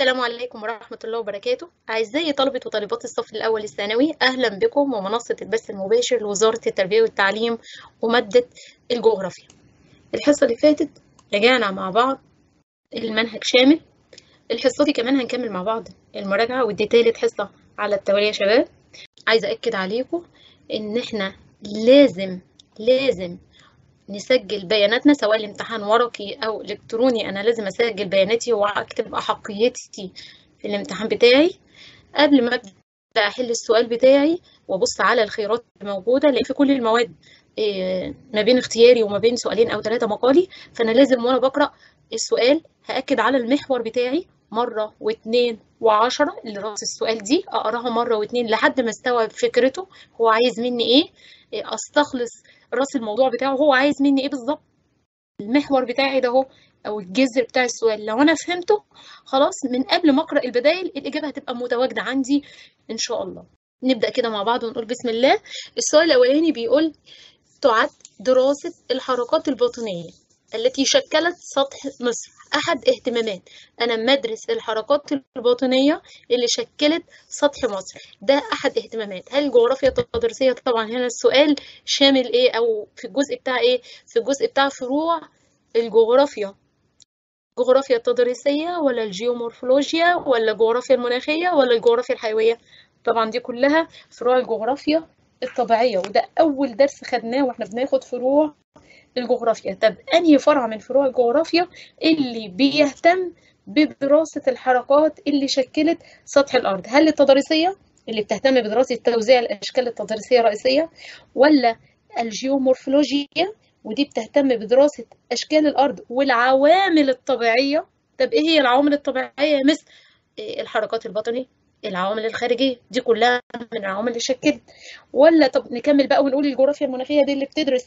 السلام عليكم ورحمة الله وبركاته أعزائي طلبة وطالبات الصف الأول الثانوي أهلا بكم ومنصة البث المباشر لوزارة التربية والتعليم ومادة الجغرافيا الحصة اللي فاتت رجعنا مع بعض المنهج شامل الحصة دي كمان هنكمل مع بعض المراجعة ودي تالت حصة على التوالي يا شباب عايزة أكد عليكم إن إحنا لازم لازم نسجل بياناتنا سواء الامتحان ورقي او الكتروني انا لازم اسجل بياناتي واكتب احقيتي في الامتحان بتاعي قبل ما ابدا احل السؤال بتاعي وابص على الخيارات الموجوده لان في كل المواد ما بين اختياري وما بين سؤالين او ثلاثه مقالي فانا لازم وانا بقرا السؤال هاكد على المحور بتاعي مره واثنين وعشرة اللي راس السؤال دي اقراها مره واثنين لحد ما استوعب فكرته هو عايز مني ايه استخلص راس الموضوع بتاعه هو عايز مني ايه بالظبط المحور بتاعي ده اهو او الجذر بتاع السؤال لو انا فهمته خلاص من قبل ما اقرا البدايل الاجابه هتبقى متواجده عندي ان شاء الله نبدا كده مع بعض ونقول بسم الله السؤال الاولاني بيقول تعد دراسه الحركات الباطنيه التي شكلت سطح مصر احد اهتمامات انا مدرس الحركات الباطنيه اللي شكلت سطح مصر ده احد اهتمامات هل الجغرافيا التدريسيه طبعا هنا السؤال شامل ايه او في الجزء بتاع ايه في الجزء بتاع فروع الجغرافيا الجغرافيا التدريسيه ولا الجيومورفولوجيا ولا الجغرافيا المناخيه ولا الجغرافيا الحيويه طبعا دي كلها فروع الجغرافيا الطبيعيه وده اول درس خدناه واحنا بناخد فروع الجغرافيا طب انهي فرع من فروع الجغرافيا اللي بيهتم بدراسة الحركات اللي شكلت سطح الأرض هل التضاريسية اللي بتهتم بدراسة توزيع الأشكال التضاريسية الرئيسية ولا الجيومورفولوجيا ودي بتهتم بدراسة أشكال الأرض والعوامل الطبيعية طب إيه هي العوامل الطبيعية يا مس الحركات الباطنية العوامل الخارجية دي كلها من العوامل اللي شكلت ولا طب نكمل بقى ونقول الجغرافيا المناخية دي اللي بتدرس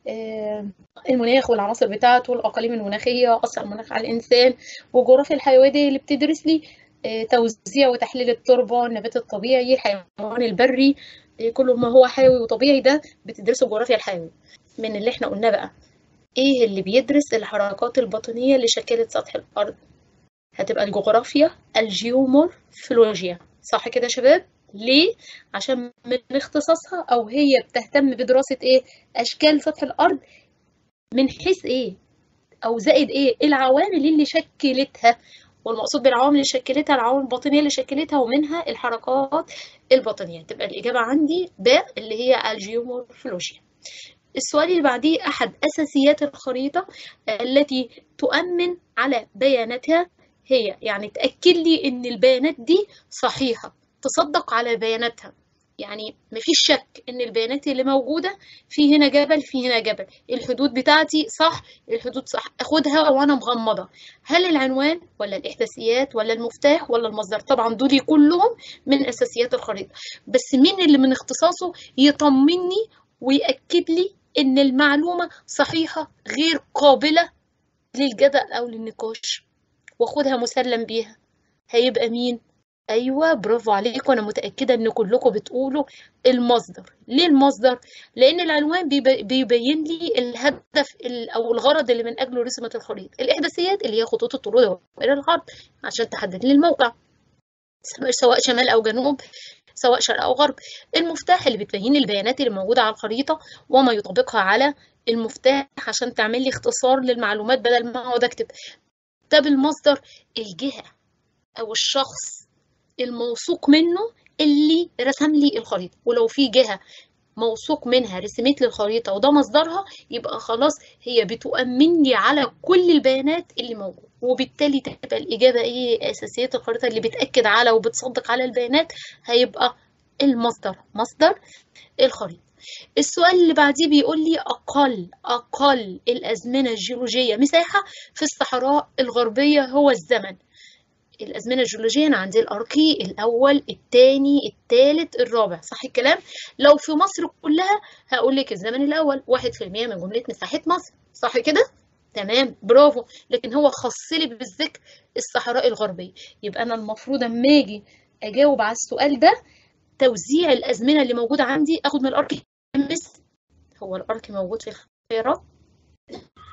المناخ والعناصر بتاعته الأقاليم المناخية أثر المناخ على الإنسان والجغرافيا الحيوية دي اللي بتدرس لي توزيع وتحليل التربة النبات الطبيعي الحيوان البري كل ما هو حيوي وطبيعي ده بتدرسه الجغرافيا الحيوية من اللي احنا قلناه بقى ايه اللي بيدرس الحركات الباطنية اللي شكلت سطح الأرض هتبقى الجغرافيا الجيومورفولوجيا صح كده يا شباب ليه؟ عشان من اختصاصها أو هي بتهتم بدراسة إيه؟ أشكال سطح الأرض من حيث إيه؟ أو زائد إيه؟ العوامل اللي شكلتها والمقصود بالعوامل اللي شكلتها العوامل الباطنية اللي شكلتها ومنها الحركات الباطنية تبقى الإجابة عندي ب اللي هي الجيومورفولوجيا السؤال اللي بعديه أحد أساسيات الخريطة التي تؤمن على بياناتها هي يعني تأكد لي إن البيانات دي صحيحة تصدق على بياناتها يعني مفيش شك ان البيانات اللي موجودة في هنا جبل في هنا جبل الحدود بتاعتي صح الحدود صح اخدها وانا مغمضة هل العنوان ولا الاحداثيات ولا المفتاح ولا المصدر طبعا دول كلهم من اساسيات الخريطة بس مين اللي من اختصاصه يطمني ويأكد لي ان المعلومة صحيحة غير قابلة للجدل او للنقاش واخدها مسلم بيها هيبقى مين ايوه برافو عليكم انا متاكده ان كلكم بتقولوا المصدر ليه المصدر لان العنوان بيبين لي الهدف او الغرض اللي من اجله رسمت الخريطه الاحداثيات اللي هي خطوط الطرود الى الغرب عشان تحدد لي الموقع سواء شمال او جنوب سواء شرق او غرب المفتاح اللي بتبين البيانات اللي موجوده على الخريطه وما يطبقها على المفتاح عشان تعمل لي اختصار للمعلومات بدل ما اقعد اكتب طب المصدر الجهه او الشخص الموثوق منه اللي رسم لي الخريطة ولو في جهة موثوق منها رسمت لي الخريطة وده مصدرها يبقى خلاص هي بتؤمن لي على كل البيانات اللي موجودة وبالتالي تبقى الإجابة إيه أساسيات الخريطة اللي بتأكد على وبتصدق على البيانات هيبقى المصدر مصدر الخريطة السؤال اللي بعديه بيقول لي أقل أقل الأزمنة الجيولوجية مساحة في الصحراء الغربية هو الزمن الأزمنة الجيولوجية أنا عندي الأرقي الأول الثاني الثالث الرابع صح الكلام؟ لو في مصر كلها هقول لك الزمن الأول واحد في المية من جملة مساحة مصر صح كده؟ تمام برافو لكن هو خص لي بالذكر الصحراء الغربية يبقى أنا المفروض أما أجي أجاوب على السؤال ده توزيع الأزمنة اللي موجودة عندي أخد من الأرقي مس هو الأرقي موجود في الخيارات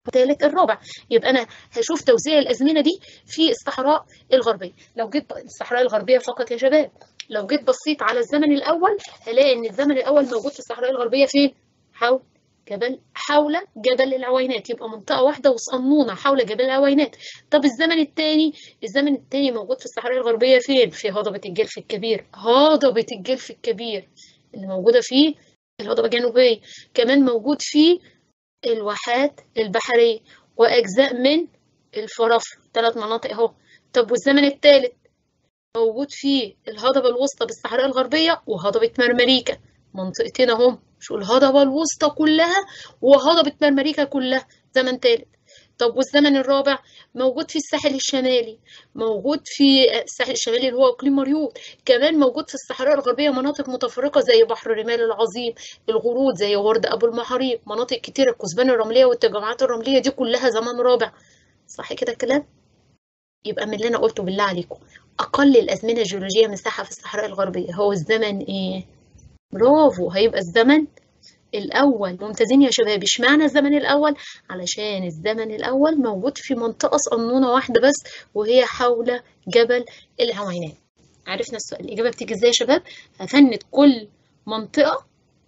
ثالث الرابع يبقى انا هشوف توزيع الازمنه دي في الصحراء الغربيه لو جيت الصحراء الغربيه فقط يا شباب لو جيت بصيت على الزمن الاول هلاقي ان الزمن الاول موجود في الصحراء الغربيه فين حول جبل حول جبل العوينات يبقى منطقه واحده وصنونه حول جبل العوينات طب الزمن الثاني الزمن الثاني موجود في الصحراء الغربيه فين في هضبه الجلف الكبير هضبه الجلف الكبير اللي موجوده فيه الهضبه الجنوبيه كمان موجود فيه الواحات البحريه واجزاء من الفرافره ثلاث مناطق اهو طب والزمن الثالث موجود فيه الهضبه الوسطى بالصحراء الغربيه وهضبه مرمريكا منطقتين اهم شو الهضبة الوسطى كلها وهضبة مرمريكا كلها زمن ثالث طب والزمن الرابع موجود في الساحل الشمالي موجود في الساحل الشمالي اللي هو اقليم مريوط كمان موجود في الصحراء الغربيه مناطق متفرقه زي بحر الرمال العظيم الغرود زي ورد ابو المحاريق مناطق كتيره الكثبان الرمليه والتجمعات الرمليه دي كلها زمن رابع صح كده الكلام يبقى من اللي انا قلته بالله عليكم اقل الازمنه الجيولوجيه مساحه في الصحراء الغربيه هو الزمن ايه برافو هيبقى الزمن الأول ممتازين يا شباب اشمعنى الزمن الأول علشان الزمن الأول موجود في منطقة صنونة واحدة بس وهي حول جبل العوينات عرفنا السؤال الإجابة بتيجي ازاي يا شباب هفند كل منطقة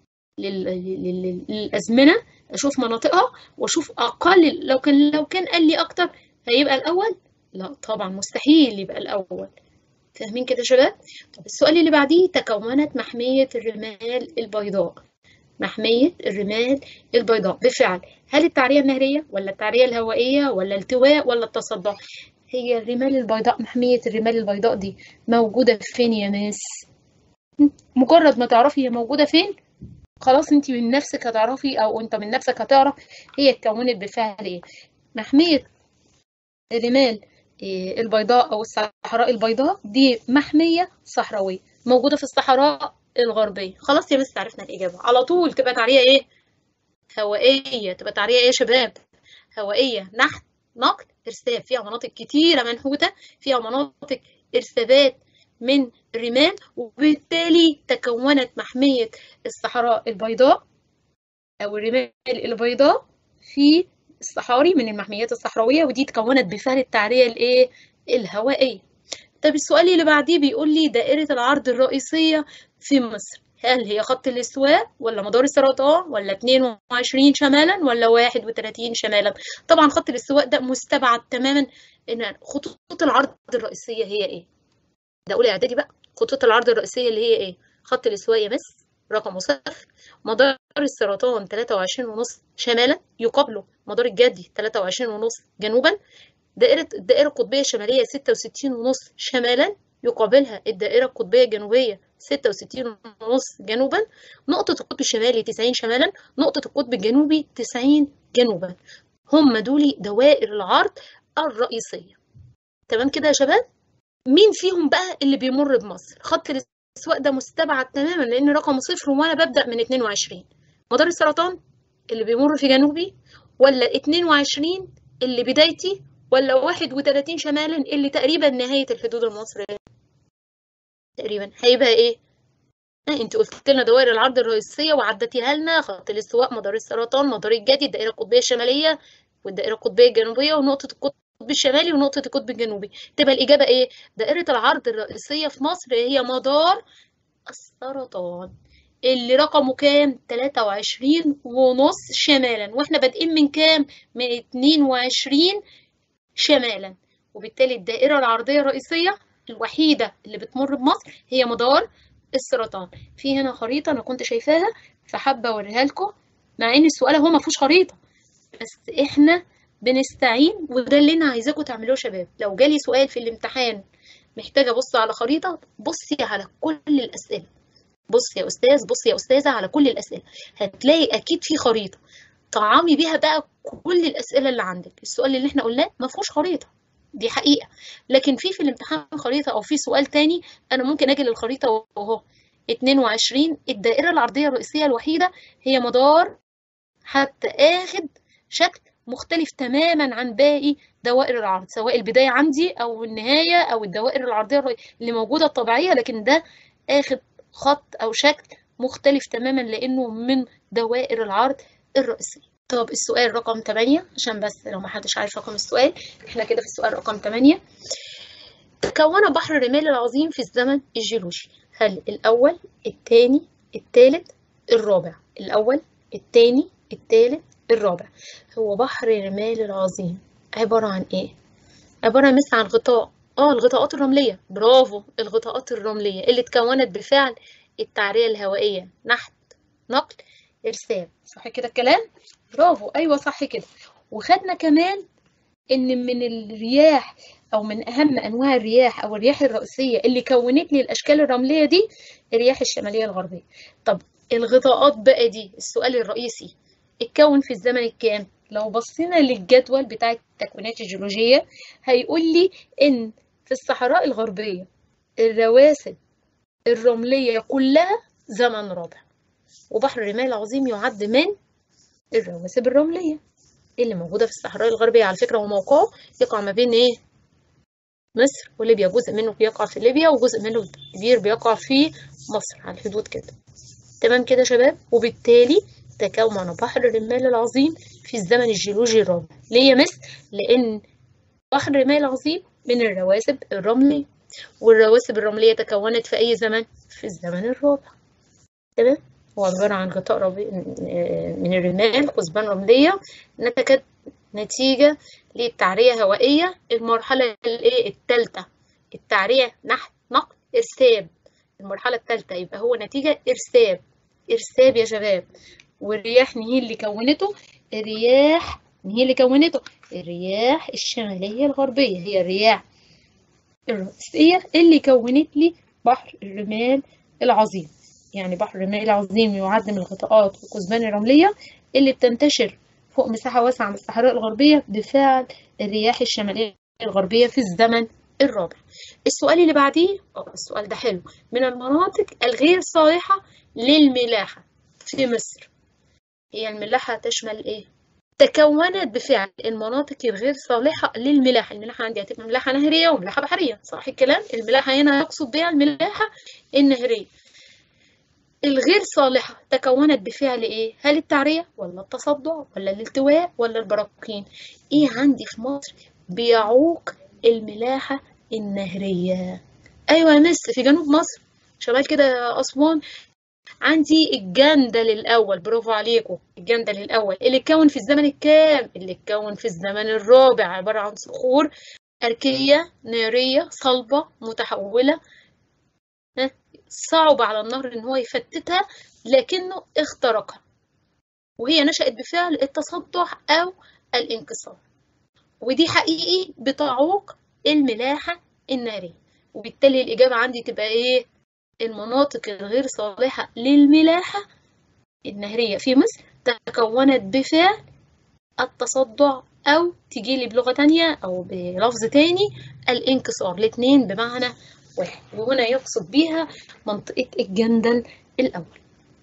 للأزمنة أشوف مناطقها وأشوف أقل لو كان لو كان قال لي أكتر هيبقى الأول لا طبعا مستحيل يبقى الأول فاهمين كده يا شباب طب السؤال اللي بعديه تكونت محمية الرمال البيضاء محمية الرمال البيضاء بفعل هل التعرية النهرية ولا التعرية الهوائية ولا التواء ولا التصدع هي الرمال البيضاء محمية الرمال البيضاء دي موجودة فين يا ناس مجرد ما تعرفي هي موجودة فين خلاص انت من نفسك هتعرفي او انت من نفسك هتعرف هي اتكونت بفعل ايه محمية الرمال البيضاء او الصحراء البيضاء دي محمية صحراوية موجودة في الصحراء الغربية خلاص يا مس عرفنا الإجابة على طول تبقى تعرية إيه؟ هوائية تبقى تعرية إيه يا شباب؟ هوائية نحت نقل إرساب فيها مناطق كتيرة منحوتة فيها مناطق إرسابات من الرمال وبالتالي تكونت محمية الصحراء البيضاء أو الرمال البيضاء في الصحاري من المحميات الصحراوية ودي تكونت بفعل التعرية الإيه؟ الهوائية طب السؤال اللي بعديه بيقول لي دائرة العرض الرئيسية في مصر هل هي خط الاستواء ولا مدار السرطان ولا 22 شمالا ولا 31 شمالا طبعا خط الاستواء ده مستبعد تماما ان خطوط العرض الرئيسية هي ايه ده اولى اعدادي بقى خطوط العرض الرئيسية اللي هي ايه خط الاستواء يمس رقم صفر مدار السرطان 23 ونص شمالا يقابله مدار الجدي 23 ونص جنوبا دائرة الدائرة القطبية الشمالية 66 ونص شمالا يقابلها الدائرة القطبية الجنوبية 66 ونص جنوبا نقطة القطب الشمالي 90 شمالا نقطة القطب الجنوبي 90 جنوبا هم دول دوائر العرض الرئيسية تمام كده يا شباب مين فيهم بقى اللي بيمر بمصر خط الاستواء ده مستبعد تماما لأن رقمه صفر وأنا ببدأ من 22 مدار السرطان اللي بيمر في جنوبي ولا 22 اللي بدايتي ولا 31 شمالا اللي تقريبا نهاية الحدود المصرية تقريبا هيبقى ايه انت قلت لنا دوائر العرض الرئيسيه وعدتيها لنا خط الاستواء مدار السرطان مدار الجدي الدائره القطبيه الشماليه والدائره القطبيه الجنوبيه ونقطه القطب الشمالي ونقطه القطب الجنوبي تبقى الاجابه ايه دائره العرض الرئيسيه في مصر هي مدار السرطان اللي رقمه كام 23 ونص شمالا واحنا بادئين من كام من 22 شمالا وبالتالي الدائره العرضيه الرئيسيه الوحيدة اللي بتمر بمصر هي مدار السرطان في هنا خريطة أنا كنت شايفاها فحابة أوريها لكم مع إن السؤال هو ما فيهوش خريطة بس إحنا بنستعين وده اللي أنا عايزاكم تعملوه شباب لو جالي سؤال في الامتحان محتاجة أبص على خريطة بصي على كل الأسئلة بص يا أستاذ بص يا أستاذة على كل الأسئلة هتلاقي أكيد في خريطة طعامي بيها بقى كل الأسئلة اللي عندك السؤال اللي إحنا قلناه ما فيهوش خريطة دي حقيقة لكن في في الامتحان خريطة أو في سؤال تاني أنا ممكن أجي للخريطة وهو 22 الدائرة العرضية الرئيسية الوحيدة هي مدار حتى آخد شكل مختلف تماما عن باقي دوائر العرض سواء البداية عندي أو النهاية أو الدوائر العرضية اللي موجودة الطبيعية لكن ده آخد خط أو شكل مختلف تماما لأنه من دوائر العرض الرئيسية طب السؤال رقم 8 عشان بس لو ما حدش عارف رقم السؤال احنا كده في السؤال رقم 8 تكون بحر الرمال العظيم في الزمن الجيولوجي هل الأول الثاني الثالث الرابع الأول الثاني الثالث الرابع هو بحر الرمال العظيم عبارة عن ايه؟ عبارة مثل عن غطاء اه الغطاءات الرملية برافو الغطاءات الرملية اللي اتكونت بفعل التعرية الهوائية نحت نقل إرسال صح كده الكلام؟ برافو أيوة صح كده وخدنا كمان إن من الرياح أو من أهم أنواع الرياح أو الرياح الرئيسية اللي كونت لي الأشكال الرملية دي الرياح الشمالية الغربية طب الغطاءات بقى دي السؤال الرئيسي اتكون في الزمن الكام؟ لو بصينا للجدول بتاع التكوينات الجيولوجية هيقول لي إن في الصحراء الغربية الرواسب الرملية كلها زمن رابع وبحر الرمال العظيم يعد من الرواسب الرملية اللي موجودة في الصحراء الغربية على فكرة وموقعه يقع ما بين إيه؟ مصر وليبيا جزء منه بيقع في ليبيا وجزء منه كبير بيقع في مصر على الحدود كده تمام كده يا شباب وبالتالي تكون بحر الرمال العظيم في الزمن الجيولوجي الرابع ليه يا مس؟ لأن بحر الرمال العظيم من الرواسب الرملية والرواسب الرملية تكونت في أي زمن؟ في الزمن الرابع تمام؟ هو عبارة عن غطاء ربي... من الرمال كثبان رملية نتجت نتيجة للتعرية هوائية المرحلة الايه الثالثة التعرية نحت نقل إرساب المرحلة الثالثة يبقى هو نتيجة إرساب إرساب يا شباب والرياح هي اللي كونته الرياح هي اللي كونته الرياح الشمالية الغربية هي الرياح الرئيسية اللي كونت لي بحر الرمال العظيم يعني بحر الرمال العظيم يعد من الغطاءات والكثبان الرملية اللي بتنتشر فوق مساحة واسعة من الصحراء الغربية بفعل الرياح الشمالية الغربية في الزمن الرابع السؤال اللي بعديه اه السؤال ده حلو من المناطق الغير صالحة للملاحة في مصر هي الملاحة تشمل ايه؟ تكونت بفعل المناطق الغير صالحة للملاحة الملاحة عندي هتبقى ملاحة نهرية وملاحة بحرية صح الكلام؟ الملاحة هنا يقصد بها الملاحة النهرية الغير صالحة تكونت بفعل ايه؟ هل التعرية ولا التصدع ولا الالتواء ولا البراكين؟ ايه عندي في مصر بيعوق الملاحة النهرية؟ ايوه يا مس في جنوب مصر شمال كده اسوان عندي الجندل الأول برافو عليكم الجندل الأول اللي اتكون في الزمن الكام؟ اللي اتكون في الزمن الرابع عبارة عن صخور أركية نارية صلبة متحولة صعب على النهر إن هو يفتتها لكنه اخترقها وهي نشأت بفعل التصدع أو الانكسار ودي حقيقي بتعوق الملاحة النارية وبالتالي الإجابة عندي تبقى إيه؟ المناطق الغير صالحة للملاحة النهرية في مصر تكونت بفعل التصدع أو تجيلي بلغة تانية أو بلفظ تاني الانكسار الاتنين بمعنى واحد وهنا يقصد بيها منطقة الجندل الأول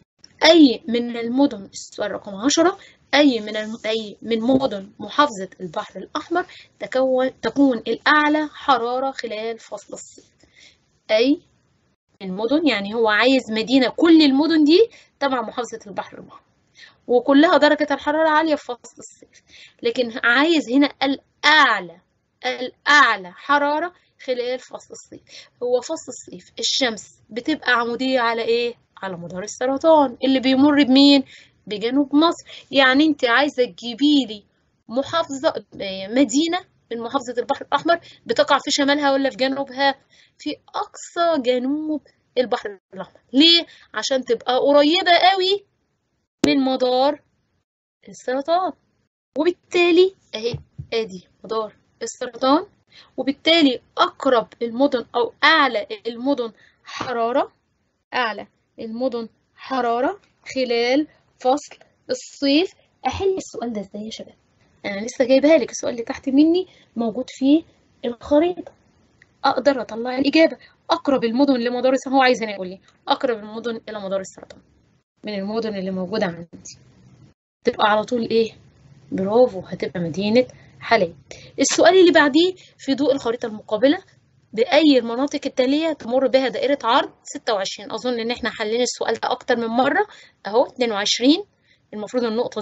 أي من المدن السؤال رقم عشرة أي من الم... أي من مدن محافظة البحر الأحمر تكون تكون الأعلى حرارة خلال فصل الصيف أي المدن يعني هو عايز مدينة كل المدن دي تبع محافظة البحر الأحمر وكلها درجة الحرارة عالية في فصل الصيف لكن عايز هنا الأعلى الأعلى حرارة خلال فصل الصيف هو فصل الصيف الشمس بتبقى عمودية على إيه؟ على مدار السرطان اللي بيمر بمين؟ بجنوب مصر يعني أنت عايزة تجيبيلي محافظة مدينة من محافظة البحر الأحمر بتقع في شمالها ولا في جنوبها؟ في أقصى جنوب البحر الأحمر ليه؟ عشان تبقى قريبة قوي من مدار السرطان وبالتالي أهي أدي مدار السرطان وبالتالي أقرب المدن أو أعلى المدن حرارة أعلى المدن حرارة خلال فصل الصيف أحل السؤال ده إزاي يا شباب؟ أنا لسه جايبها لك السؤال اللي تحت مني موجود في الخريطة أقدر أطلع الإجابة أقرب المدن لمدار السرطان هو عايزني أقول لي أقرب المدن إلى مدار السرطان من المدن اللي موجودة عندي تبقى على طول إيه؟ برافو هتبقى مدينة حلب السؤال اللي بعديه في ضوء الخريطة المقابلة بأي المناطق التالية تمر بها دائرة عرض 26 أظن إن إحنا حلينا السؤال ده أكتر من مرة أهو 22 المفروض النقطة دي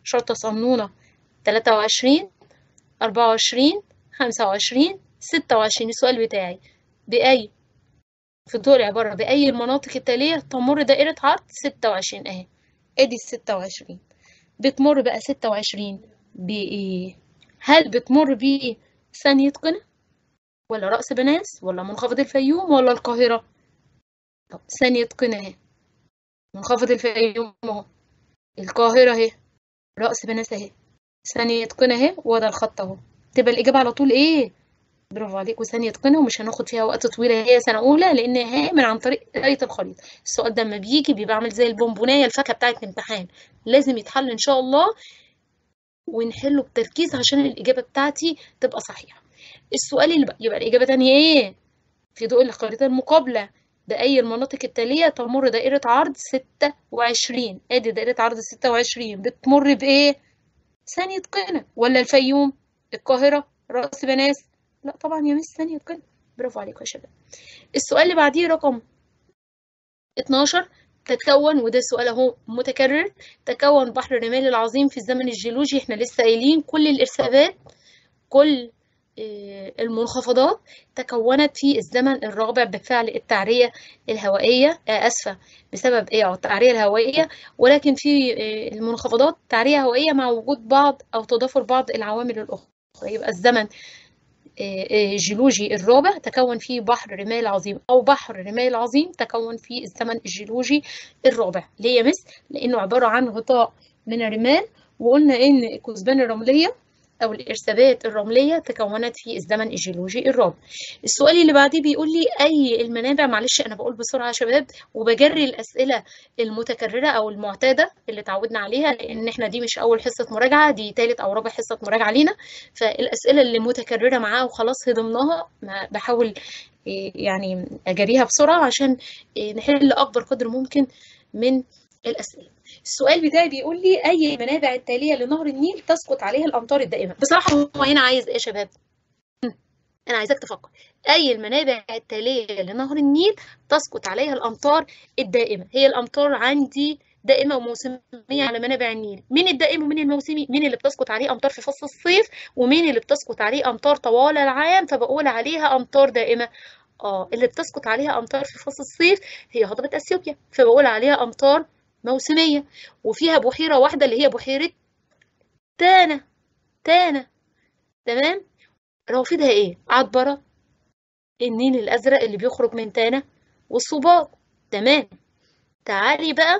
شرطة صنونة تلاتة وعشرين أربعة وعشرين خمسة وعشرين ستة وعشرين السؤال بتاعي بأي في الضوء العبارة بأي المناطق التالية تمر دائرة عرض ستة وعشرين أهي أدي الستة وعشرين بتمر بقى ستة وعشرين بإيه؟ هل بتمر بإيه؟ ثانية قنا ولا رأس بناس ولا منخفض الفيوم ولا القاهرة؟ طب ثانية قنا أهي منخفض الفيوم أهو القاهرة أهي رأس بناس أهي ثانية قنا أهي وده الخط أهو تبقى الإجابة على طول إيه؟ برافو عليك وثانية قنا ومش هناخد فيها وقت طويل هي سنة أولى لأن هي من عن طريق قراية الخريطة السؤال ده لما بيجي بيبقى عامل زي البونبوناية الفاكهة بتاعة الامتحان لازم يتحل إن شاء الله ونحله بتركيز عشان الإجابة بتاعتي تبقى صحيحة السؤال اللي بقى يبقى الإجابة تانية إيه؟ في ضوء الخريطة المقابلة بأي المناطق التالية تمر دائرة عرض ستة وعشرين أدي دائرة عرض ستة وعشرين بتمر بإيه؟ ثانية قنا ولا الفيوم؟ القاهرة؟ رأس بناس؟ لا طبعا يا مس ثانية قنا برافو عليكم يا شباب السؤال اللي بعديه رقم 12 تتكون وده سؤال اهو متكرر تكون بحر الرمال العظيم في الزمن الجيولوجي احنا لسه قايلين كل الارسابات كل المنخفضات تكونت في الزمن الرابع بفعل التعرية الهوائية آسفة بسبب ايه التعرية الهوائية ولكن في المنخفضات تعرية هوائية مع وجود بعض أو تضافر بعض العوامل الأخرى يبقى الزمن الجيولوجي الرابع تكون فيه بحر رمال عظيم أو بحر رمال عظيم تكون في الزمن الجيولوجي الرابع ليه يا مس؟ لأنه عبارة عن غطاء من الرمال وقلنا إن الكثبان الرملية أو الإرسابات الرملية تكونت في الزمن الجيولوجي الرابع. السؤال اللي بعديه بيقول لي أي المنابع معلش أنا بقول بسرعة يا شباب وبجري الأسئلة المتكررة أو المعتادة اللي اتعودنا عليها لأن إحنا دي مش أول حصة مراجعة دي تالت أو رابع حصة مراجعة لينا فالأسئلة اللي متكررة معاها وخلاص هضمناها بحاول يعني أجريها بسرعة عشان نحل أكبر قدر ممكن من الأسئلة. السؤال بتاعي بيقول لي أي المنابع التالية لنهر النيل تسقط عليها الأمطار الدائمة؟ بصراحة هو هنا عايز إيه يا شباب؟ أنا عايزاك تفكر. أي المنابع التالية لنهر النيل تسقط عليها الأمطار الدائمة؟ هي الأمطار عندي دائمة وموسمية على منابع النيل، مين الدائم ومين الموسمي؟ مين اللي بتسقط عليه أمطار في فصل الصيف؟ ومين اللي بتسقط عليه أمطار طوال العام فبقول عليها أمطار دائمة؟ اه اللي بتسقط عليها أمطار في فصل الصيف هي هضبة أثيوبيا فبقول عليها أمطار موسمية وفيها بحيرة واحدة اللي هي بحيرة تانا تانا تمام روافدها ايه عطبرة النيل الأزرق اللي بيخرج من تانا والصباط تمام تعالي بقى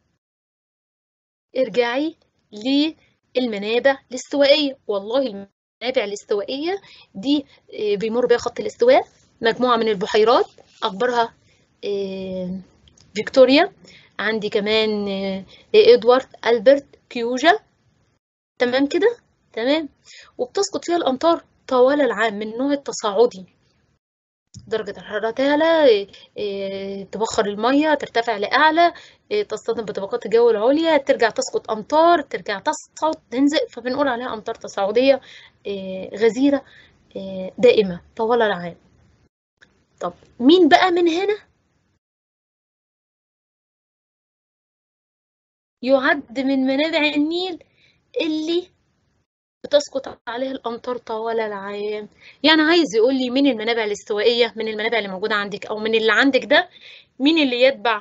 ارجعي للمنابع الاستوائية والله المنابع الاستوائية دي بيمر بيها خط الاستواء مجموعة من البحيرات أكبرها فيكتوريا عندي كمان ادوارد البرت كيوجا تمام كده تمام وبتسقط فيها الامطار طوال العام من النوع التصاعدي درجة الحرارة تعلى تبخر المية ترتفع لأعلى تصطدم بطبقات الجو العليا ترجع تسقط أمطار ترجع تصعد تنزل فبنقول عليها أمطار تصاعدية غزيرة دائمة طوال العام طب مين بقى من هنا يعد من منابع النيل اللي بتسقط عليها الأمطار طوال العام يعني عايز يقول لي مين المنابع الاستوائية من المنابع اللي موجودة عندك أو من اللي عندك ده مين اللي يتبع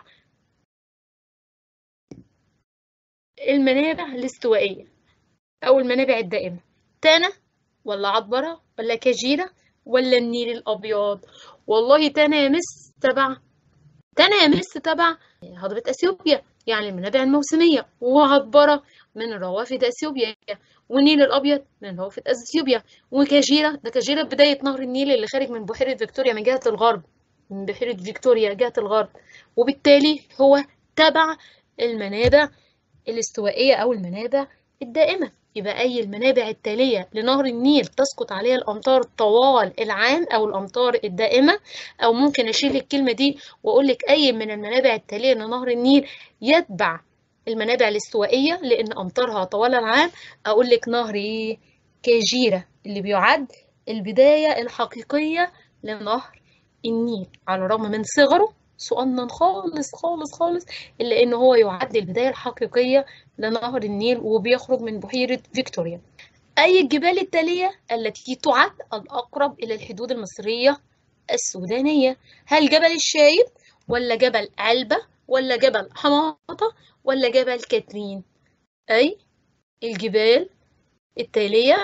المنابع الاستوائية أو المنابع الدائمة تانا ولا عطبرة ولا كجيرة ولا النيل الأبيض والله تانا يا مس تبع تانا يا مس تبع هضبة أثيوبيا يعني المنابع الموسمية وعطبرة من روافد أثيوبيا والنيل الأبيض من روافد أثيوبيا وكاجيرا ده كاجيرا بداية نهر النيل اللي خارج من بحيرة فيكتوريا من جهة الغرب من بحيرة فيكتوريا جهة الغرب وبالتالي هو تبع المنابع الاستوائية أو المنابع الدائمة يبقى أي المنابع التالية لنهر النيل تسقط عليها الأمطار طوال العام أو الأمطار الدائمة أو ممكن أشيل الكلمة دي وأقول لك أي من المنابع التالية لنهر النيل يتبع المنابع الاستوائية لأن أمطارها طوال العام أقول لك نهر إيه؟ كاجيرا اللي بيعد البداية الحقيقية لنهر النيل على الرغم من صغره صغنن خالص خالص خالص إلا إن هو يعد البداية الحقيقية لنهر النيل وبيخرج من بحيرة فيكتوريا أي الجبال التالية التي تعد الأقرب إلى الحدود المصرية السودانية هل جبل الشايب ولا جبل علبة ولا جبل حماطة ولا جبل كاترين أي الجبال التالية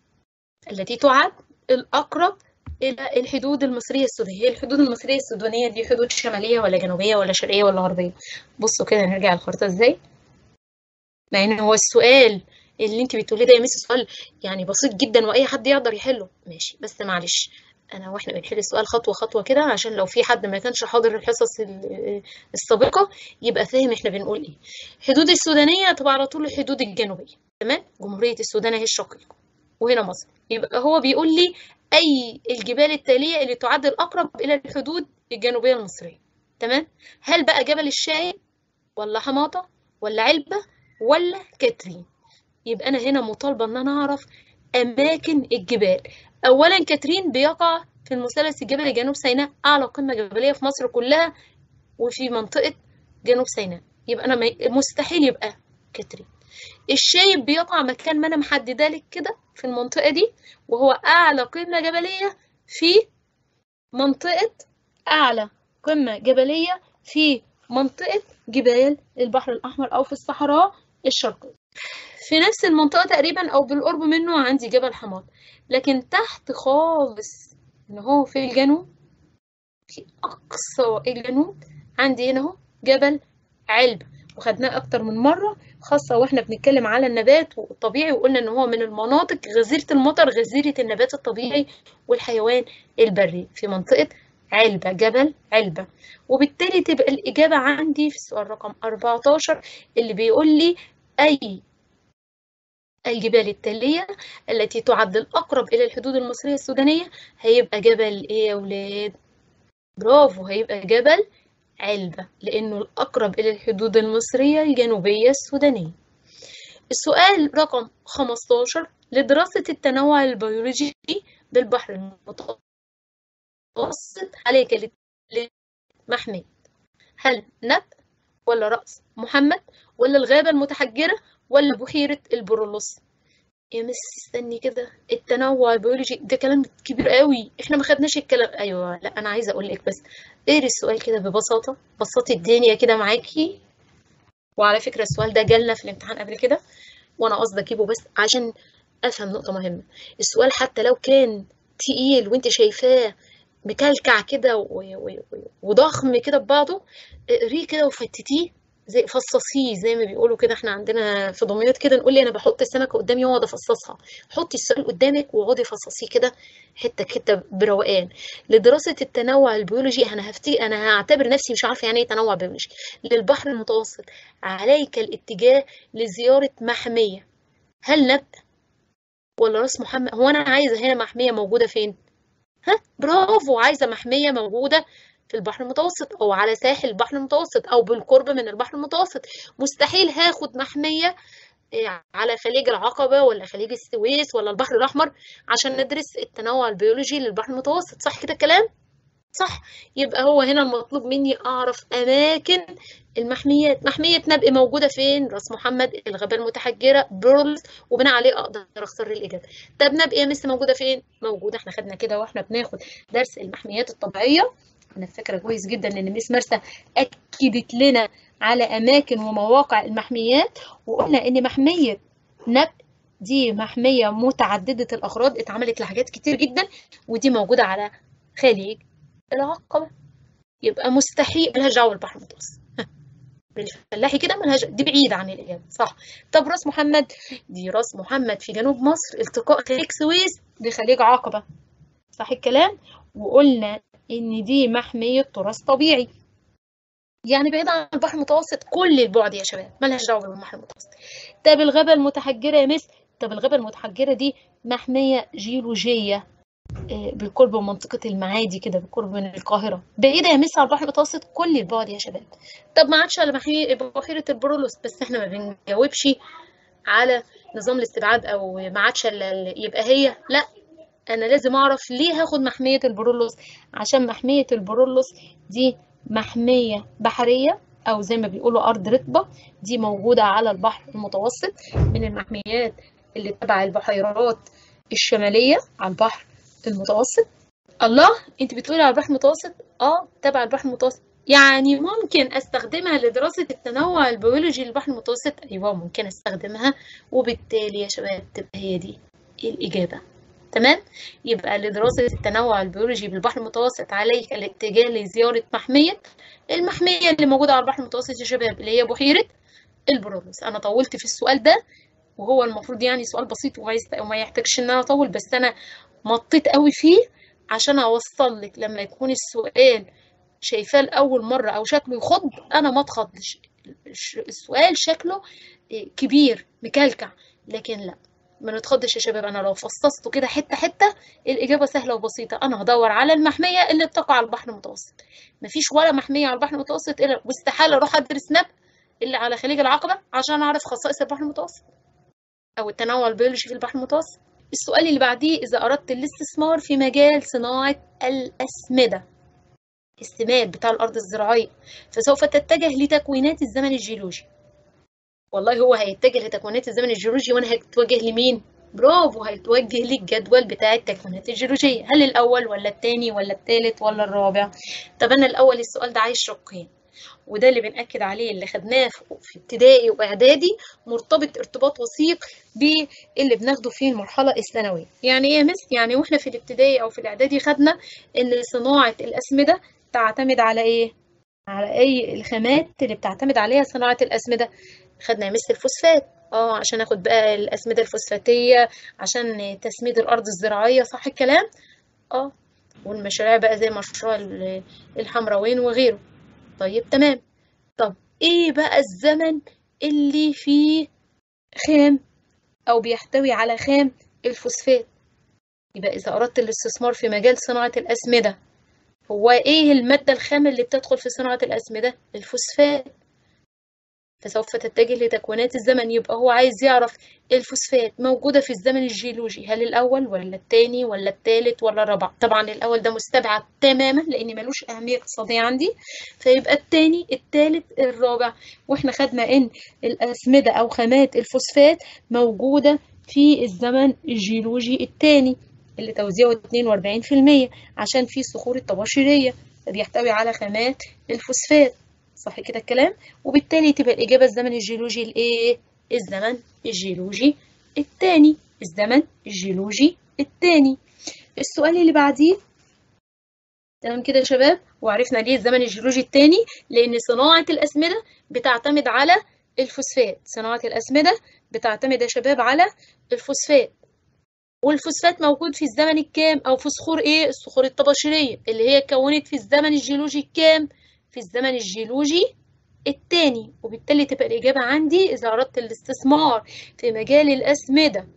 التي تعد الأقرب إلى الحدود المصرية السودانية هي الحدود المصرية السودانية دي حدود شمالية ولا جنوبية ولا شرقية ولا غربية بصوا كده نرجع الخريطة ازاي مع ان هو السؤال اللي انت بتقوليه ده يا ميس سؤال يعني بسيط جدا واي حد يقدر يحله ماشي بس معلش انا واحنا بنحل السؤال خطوه خطوه كده عشان لو في حد ما كانش حاضر الحصص السابقه يبقى فاهم احنا بنقول ايه الحدود السودانيه تبقى على طول الحدود الجنوبيه تمام جمهوريه السودان اهي الشقيقه وهنا مصر يبقى هو بيقول لي اي الجبال التاليه اللي تعد الاقرب الى الحدود الجنوبيه المصريه تمام هل بقى جبل الشاي ولا حماطه ولا علبه ولا كاترين يبقى انا هنا مطالبه ان انا اعرف اماكن الجبال اولا كاترين بيقع في المثلث الجبلي جنوب سيناء اعلى قمه جبليه في مصر كلها وفي منطقه جنوب سيناء يبقى انا مستحيل يبقى كاترين الشايب بيقع مكان ما انا محدده لك كده في المنطقه دي وهو اعلى قمه جبليه في منطقه اعلى قمه جبليه في منطقه جبال البحر الاحمر او في الصحراء الشرقيه في نفس المنطقة تقريبا أو بالقرب منه عندي جبل حمار لكن تحت خالص إن هو في الجنوب في أقصى الجنوب عندي هنا أهو جبل علبة وخدناه أكتر من مرة خاصة وإحنا بنتكلم على النبات والطبيعي وقلنا إن هو من المناطق غزيرة المطر غزيرة النبات الطبيعي والحيوان البري في منطقة علبة جبل علبة وبالتالي تبقى الإجابة عندي في السؤال رقم 14 اللي بيقول لي أي الجبال التالية التي تعد الأقرب إلى الحدود المصرية السودانية هيبقى جبل إيه يا ولاد؟ برافو هيبقى جبل علبة لأنه الأقرب إلى الحدود المصرية الجنوبية السودانية السؤال رقم 15 لدراسة التنوع البيولوجي بالبحر المتوسط عليك محمد هل نب ولا رأس محمد ولا الغابة المتحجرة ولا بحيرة البرولوس يا مس استني كده التنوع البيولوجي ده كلام كبير قوي احنا ما خدناش الكلام ايوه لا انا عايزه اقول لك بس اقري السؤال كده ببساطه بسطي الدنيا كده معاكي وعلى فكره السؤال ده جالنا في الامتحان قبل كده وانا قصدي اجيبه بس عشان افهم نقطه مهمه السؤال حتى لو كان تقيل وانت شايفاه مكلكع كده وضخم كده ببعضه اقريه كده وفتتيه زي فصصيه زي ما بيقولوا كده احنا عندنا في دمياط كده نقول لي انا بحط السمكه قدامي واقعد افصصها حطي السؤال قدامك واقعدي فصصيه كده حته حته بروقان لدراسه التنوع البيولوجي انا هفتي انا هعتبر نفسي مش عارفه يعني ايه تنوع بيولوجي للبحر المتوسط عليك الاتجاه لزياره محميه هل نب ولا راس محمد هو انا عايزه هنا محميه موجوده فين ها برافو عايزه محميه موجوده في البحر المتوسط او على ساحل البحر المتوسط او بالقرب من البحر المتوسط مستحيل هاخد محميه على خليج العقبة ولا خليج السويس ولا البحر الأحمر عشان ندرس التنوع البيولوجي للبحر المتوسط صح كده الكلام؟ صح يبقى هو هنا المطلوب مني أعرف أماكن المحميات محمية نبق موجودة فين؟ راس محمد الغابة المتحجرة بيرلز وبناء عليه أقدر أختار الإجابة طب نبق يا مس موجودة فين؟ موجودة احنا خدنا كده واحنا بناخد درس المحميات الطبيعية انا فاكره كويس جدا ان ميس مرسى اكدت لنا على اماكن ومواقع المحميات وقلنا ان محميه نبق دي محميه متعدده الاغراض اتعملت لحاجات كتير جدا ودي موجوده على خليج العقبه يبقى مستحيل ملهاش دعوه بالبحر المتوسط بالفلاحي كده ملهاش دي بعيدة عن الإجابة صح طب راس محمد دي راس محمد في جنوب مصر التقاء خليج سويس بخليج عقبة صح الكلام وقلنا إن دي محمية تراث طبيعي يعني بعيد عن البحر المتوسط كل البعد يا شباب ملهاش دعوة بالبحر المتوسط طب الغابة المتحجرة يا مس طب الغابة المتحجرة دي محمية جيولوجية بالقرب من منطقة المعادي كده بالقرب من القاهرة بعيدة يا مس عن البحر المتوسط كل البعد يا شباب طب ما عادش على بحيرة البرولوس بس احنا ما بنجاوبش على نظام الاستبعاد او ما عادش يبقى هي لا انا لازم اعرف ليه هاخد محمية البرولوس عشان محمية البرولوس دي محمية بحرية أو زي ما بيقولوا أرض رطبة دي موجودة على البحر المتوسط من المحميات اللي تبع البحيرات الشمالية على البحر المتوسط الله انت بتقولي على البحر المتوسط اه تبع البحر المتوسط يعني ممكن استخدمها لدراسة التنوع البيولوجي للبحر المتوسط ايوه ممكن استخدمها وبالتالي يا شباب تبقى هي دي الإجابة تمام يبقى لدراسة التنوع البيولوجي بالبحر المتوسط عليك الاتجاه لزيارة محمية المحمية اللي موجودة على البحر المتوسط يا شباب اللي هي بحيرة البرولوس أنا طولت في السؤال ده وهو المفروض يعني سؤال بسيط وما, يست... وما يحتاجش إن أنا أطول بس أنا مطيت قوي فيه عشان أوصل لك لما يكون السؤال شايفاه لأول مرة أو شكله يخض أنا ما اتخضش السؤال شكله كبير مكلكع لكن لا ما نتخضش يا شباب انا لو فصصته كده حته حته الاجابه سهله وبسيطه انا هدور على المحميه اللي بتقع على البحر المتوسط مفيش ولا محميه على البحر المتوسط الا واستحاله اروح ادرس نب الا على خليج العقبه عشان اعرف خصائص البحر المتوسط او التنوع البيولوجي في البحر المتوسط السؤال اللي بعديه اذا اردت الاستثمار في مجال صناعه الاسمده السماد بتاع الارض الزراعيه فسوف تتجه لتكوينات الزمن الجيولوجي والله هو هيتجه لتكوينات الزمن الجيولوجي وانا هتوجه لمين برافو هيتوجه للجدول بتاع التكوينات الجيولوجية هل الأول ولا التاني ولا التالت ولا الرابع طب أنا الأول السؤال ده عايز شقين وده اللي بنأكد عليه اللي خدناه في ابتدائي وإعدادي مرتبط ارتباط وثيق باللي بناخده في المرحلة الثانوية يعني إيه يا مس؟ يعني وإحنا في الابتدائي أو في الإعدادي خدنا إن صناعة الأسمدة تعتمد على إيه؟ على أي الخامات اللي بتعتمد عليها صناعة الأسمدة خدنا يا مس الفوسفات اه عشان اخد بقى الاسمده الفوسفاتيه عشان تسميد الارض الزراعيه صح الكلام اه والمشاريع بقى زي مشروع الحمراوين وغيره طيب تمام طب ايه بقى الزمن اللي فيه خام او بيحتوي على خام الفوسفات يبقى اذا اردت الاستثمار في مجال صناعه الاسمده هو ايه الماده الخام اللي بتدخل في صناعه الاسمده الفوسفات فسوف تتجه لتكوينات الزمن يبقى هو عايز يعرف الفوسفات موجودة في الزمن الجيولوجي هل الأول ولا التاني ولا التالت ولا الرابع طبعا الأول ده مستبعد تماما لأن ملوش أهمية اقتصادية عندي فيبقى التاني التالت الرابع وإحنا خدنا إن الأسمدة أو خامات الفوسفات موجودة في الزمن الجيولوجي التاني اللي توزيعه 42% عشان في صخور الطباشيرية بيحتوي على خامات الفوسفات صح كده الكلام وبالتالي تبقى الإجابة الزمن الجيولوجي الإيه؟ الزمن الجيولوجي الثاني الزمن الجيولوجي الثاني السؤال اللي بعديه تمام كده يا شباب وعرفنا ليه الزمن الجيولوجي الثاني لأن صناعة الأسمدة بتعتمد على الفوسفات صناعة الأسمدة بتعتمد يا شباب على الفوسفات والفوسفات موجود في الزمن الكام أو في صخور إيه؟ الصخور الطباشيرية اللي هي اتكونت في الزمن الجيولوجي الكام؟ في الزمن الجيولوجي الثاني وبالتالي تبقى الإجابة عندي إذا أردت الاستثمار في مجال الأسمدة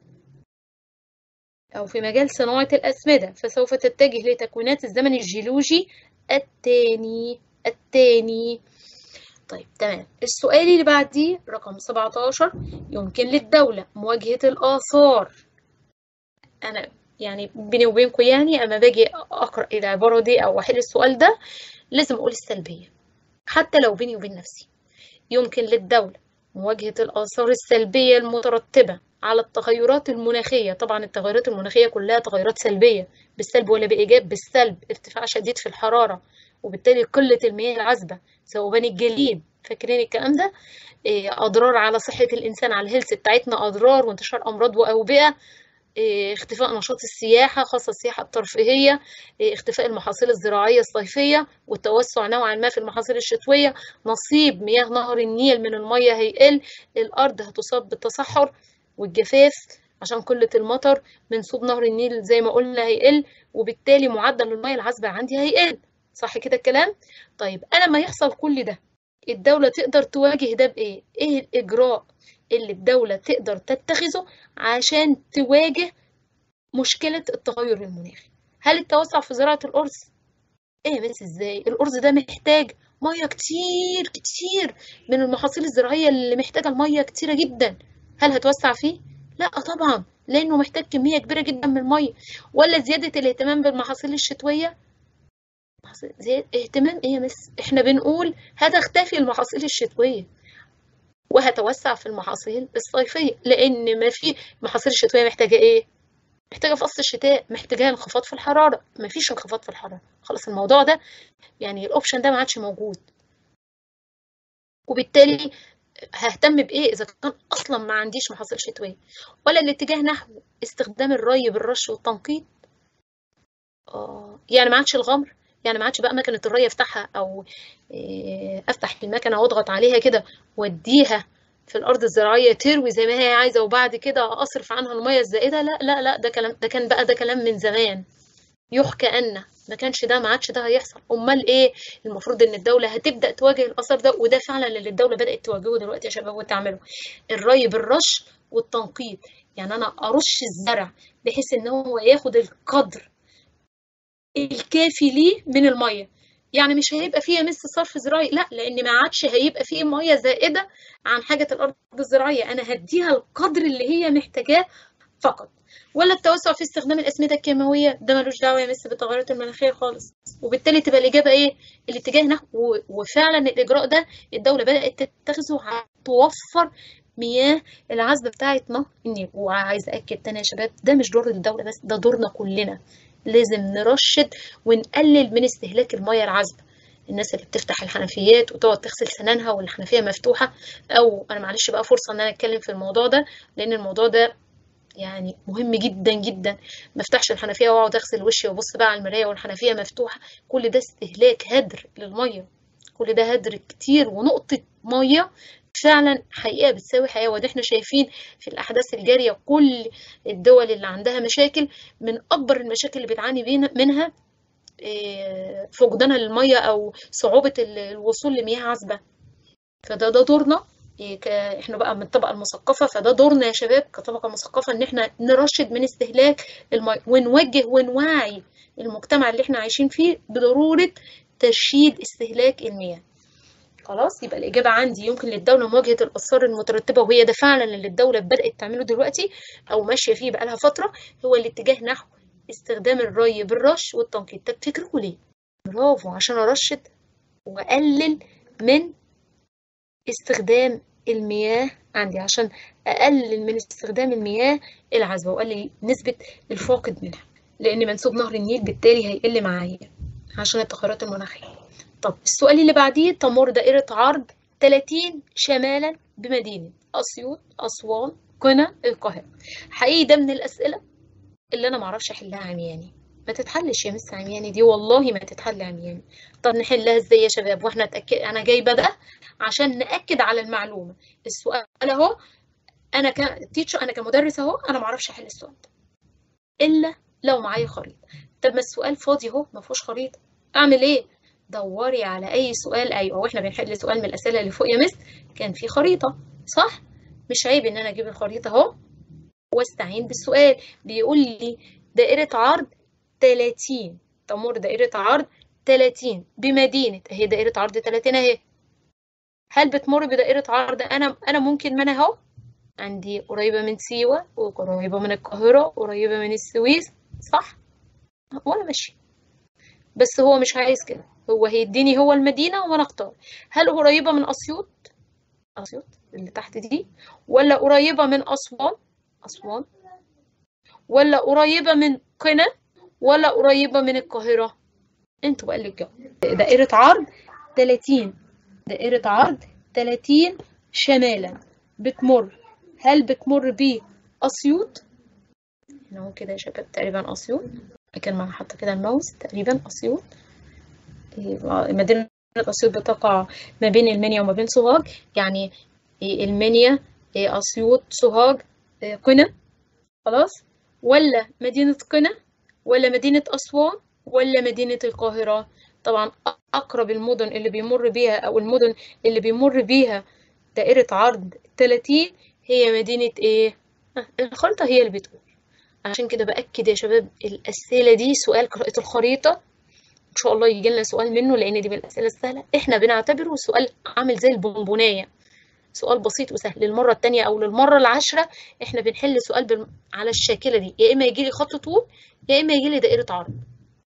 أو في مجال صناعة الأسمدة فسوف تتجه لتكوينات الزمن الجيولوجي الثاني الثاني طيب تمام السؤال اللي بعديه رقم 17 يمكن للدولة مواجهة الآثار أنا يعني بيني وبينكم يعني أما باجي أقرأ العبارة دي أو أحل السؤال ده لازم أقول السلبية حتى لو بيني وبين نفسي يمكن للدولة مواجهة الآثار السلبية المترتبة على التغيرات المناخية طبعا التغيرات المناخية كلها تغيرات سلبية بالسلب ولا بإيجاب بالسلب ارتفاع شديد في الحرارة وبالتالي قلة المياه العذبة ذوبان الجليد فاكرين الكلام ده أضرار على صحة الإنسان على الهيلث بتاعتنا أضرار وانتشار أمراض وأوبئة اختفاء نشاط السياحة خاصة السياحة الترفيهية اختفاء المحاصيل الزراعية الصيفية والتوسع نوعا ما في المحاصيل الشتوية نصيب مياه نهر النيل من المية هيقل الأرض هتصاب بالتصحر والجفاف عشان قلة المطر منسوب نهر النيل زي ما قلنا هيقل وبالتالي معدل المياه العذبة عندي هيقل صح كده الكلام؟ طيب أنا ما يحصل كل ده الدولة تقدر تواجه ده بإيه؟ إيه الإجراء اللي الدولة تقدر تتخذه عشان تواجه مشكلة التغير المناخي هل التوسع في زراعة الأرز؟ إيه بس إزاي؟ الأرز ده محتاج مية كتير كتير من المحاصيل الزراعية اللي محتاجة المية كتيرة جدا هل هتوسع فيه؟ لا طبعا لأنه محتاج كمية كبيرة جدا من المية ولا زيادة الاهتمام بالمحاصيل الشتوية؟ محاصيل زي اهتمام ايه يا مس احنا بنقول هتختفي المحاصيل الشتويه وهتوسع في المحاصيل الصيفيه لان ما في المحاصيل الشتويه محتاجه ايه محتاجه في فصل الشتاء محتاجه انخفاض في الحراره مفيش انخفاض في الحراره خلاص الموضوع ده يعني الاوبشن ده ما عادش موجود وبالتالي ههتم بايه اذا كان اصلا ما عنديش محاصيل شتويه ولا الاتجاه نحو استخدام الري بالرش والتنقيط اه يعني ما عادش الغمر يعني ما عادش بقى مكنه الري افتحها او إيه افتح المكنه واضغط عليها كده واديها في الارض الزراعيه تروي زي ما هي عايزه وبعد كده اصرف عنها الميه الزائده لا لا لا ده كلام ده كان بقى ده كلام من زمان يحكى ان ما كانش ده ما عادش ده هيحصل امال ايه المفروض ان الدوله هتبدا تواجه الاثر ده وده فعلا اللي الدوله بدات تواجهه دلوقتي يا شباب وتعمله الري بالرش والتنقيط يعني انا ارش الزرع بحيث ان هو ياخد القدر الكافي ليه من الميه يعني مش هيبقى فيه مس صرف زراعي لا لان ما عادش هيبقى فيه ميه زائده عن حاجه الارض الزراعيه انا هديها القدر اللي هي محتاجاه فقط ولا التوسع في استخدام الاسمده الكيماويه ده ملوش دعوه يمس بالتغيرات المناخيه خالص وبالتالي تبقى الاجابه ايه الاتجاه نحو وفعلا الاجراء ده الدوله بدات تتخذه توفر مياه العذبه بتاعه نهر النيل وعايز اكد تاني يا شباب ده مش دور الدوله بس ده دورنا كلنا لازم نرشد ونقلل من استهلاك المياه العذبه الناس اللي بتفتح الحنفيات وتقعد تغسل سنانها والحنفيه مفتوحه او انا معلش بقى فرصه ان انا اتكلم في الموضوع ده لان الموضوع ده يعني مهم جدا جدا ما افتحش الحنفيه واقعد اغسل وشي وابص بقى على المرايه والحنفيه مفتوحه كل ده استهلاك هدر للميه كل ده هدر كتير ونقطه ميه فعلا حقيقه بتساوي حياه وده احنا شايفين في الاحداث الجاريه كل الدول اللي عندها مشاكل من اكبر المشاكل اللي بتعاني منها فقدانها للميه او صعوبه الوصول لمياه عذبه فده ده دورنا احنا بقى من الطبقه المثقفه فده دورنا يا شباب كطبقه مثقفه ان احنا نرشد من استهلاك الميه ونوجه ونوعي المجتمع اللي احنا عايشين فيه بضروره ترشيد استهلاك المياه خلاص يبقى الإجابة عندي يمكن للدولة مواجهة الآثار المترتبة وهي ده فعلا اللي الدولة بدأت تعمله دلوقتي أو ماشية فيه بقالها فترة هو الاتجاه نحو استخدام الري بالرش والتنقيط طب تفتكروا ليه؟ برافو عشان أرشد وأقلل من استخدام المياه عندي عشان أقلل من استخدام المياه العذبة وأقلل نسبة الفاقد منها لأن منسوب نهر النيل بالتالي هيقل معايا عشان التغيرات المناخية طب السؤال اللي بعديه تمر دائرة عرض 30 شمالا بمدينة أسيوط أسوان قنا القاهرة حقيقي ده من الأسئلة اللي أنا معرفش أحلها عمياني ما تتحلش يا مس عمياني دي والله ما تتحل عمياني طب نحلها ازاي يا شباب واحنا تأكد انا جايبه ده عشان ناكد على المعلومه السؤال اهو انا كتيتشر انا كمدرس اهو انا ما اعرفش احل السؤال ده الا لو معايا خريطه طب ما السؤال فاضي اهو ما فيهوش خريطه اعمل ايه دوري على اي سؤال ايوه واحنا بنحل سؤال من الاسئله اللي فوق يا مس كان في خريطه صح مش عيب ان انا اجيب الخريطه اهو واستعين بالسؤال بيقول لي دائره عرض 30 تمر دائرة عرض 30 بمدينة اهي دائرة عرض 30 اهي هل بتمر بدائرة عرض انا انا ممكن من اهو عندي قريبة من سيوة وقريبة من القاهرة قريبة من السويس صح وانا ماشي بس هو مش عايز كده هو هيديني هو المدينة وانا اختار هل قريبة من اسيوط اسيوط اللي تحت دي ولا قريبة من اسوان اسوان ولا قريبة من قنا ولا قريبة من القاهرة انتوا بقى اللي الجو دائرة عرض 30 دائرة عرض 30 شمالا بتمر هل بتمر بأسيوط هنا اهو كده يا شباب تقريبا أسيوط كان معاها حاطة كده الماوس تقريبا أسيوط مدينة أسيوط بتقع ما بين المنيا وما بين سوهاج يعني المنيا أسيوط سوهاج قنا خلاص ولا مدينة قنا ولا مدينة أسوان ولا مدينة القاهرة طبعا أقرب المدن اللي بيمر بيها أو المدن اللي بيمر بيها دائرة عرض 30 هي مدينة إيه؟ الخريطة هي اللي بتقول عشان كده بأكد يا شباب الأسئلة دي سؤال قراءة الخريطة إن شاء الله يجي لنا سؤال منه لأن دي من الأسئلة السهلة إحنا بنعتبره سؤال عامل زي البونبوناية سؤال بسيط وسهل للمرة التانية أو للمرة العاشرة إحنا بنحل سؤال بال... على الشاكلة دي يا إما يجي لي خط طول يا إما يجي لي دائرة عرض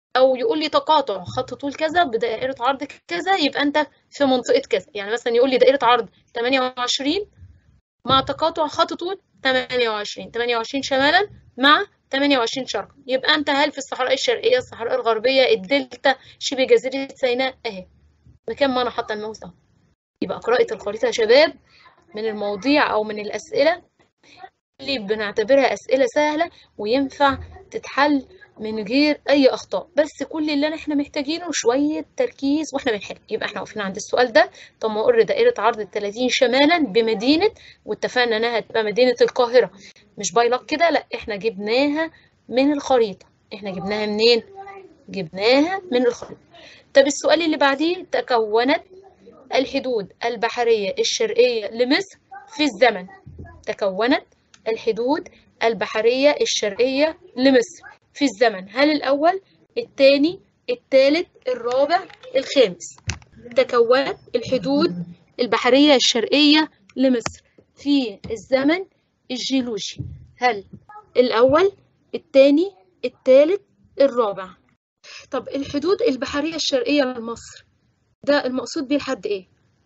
او يقول لي تقاطع خط طول كذا بدائره عرض كذا يبقى انت في منطقه كذا يعني مثلا يقول لي دائره عرض 28 مع تقاطع خط طول 28 28 شمالا مع 28 شرقا يبقى انت هل في الصحراء الشرقيه الصحراء الغربيه الدلتا شبه جزيره سيناء اهي مكان ما انا حاطه الماوس اهو يبقى قراءه الخريطه يا شباب من المواضيع او من الاسئله اللي بنعتبرها اسئله سهله وينفع تتحل من غير اي اخطاء بس كل اللي احنا محتاجينه شويه تركيز واحنا بنحل يبقى احنا واقفين عند السؤال ده طب ما اقر دائره عرض ال 30 شمالا بمدينه واتفقنا انها هتبقى مدينه القاهره مش بايلك كده لا احنا جبناها من الخريطه احنا جبناها منين جبناها من الخريطه طب السؤال اللي بعديه تكونت الحدود البحريه الشرقيه لمصر في الزمن تكونت الحدود البحريه الشرقيه لمصر في الزمن هل الأول الثاني الثالث الرابع الخامس تكونت الحدود البحرية الشرقية لمصر في الزمن الجيولوجي هل الأول الثاني الثالث الرابع طب الحدود البحرية الشرقية لمصر ده المقصود بيه لحد ايه؟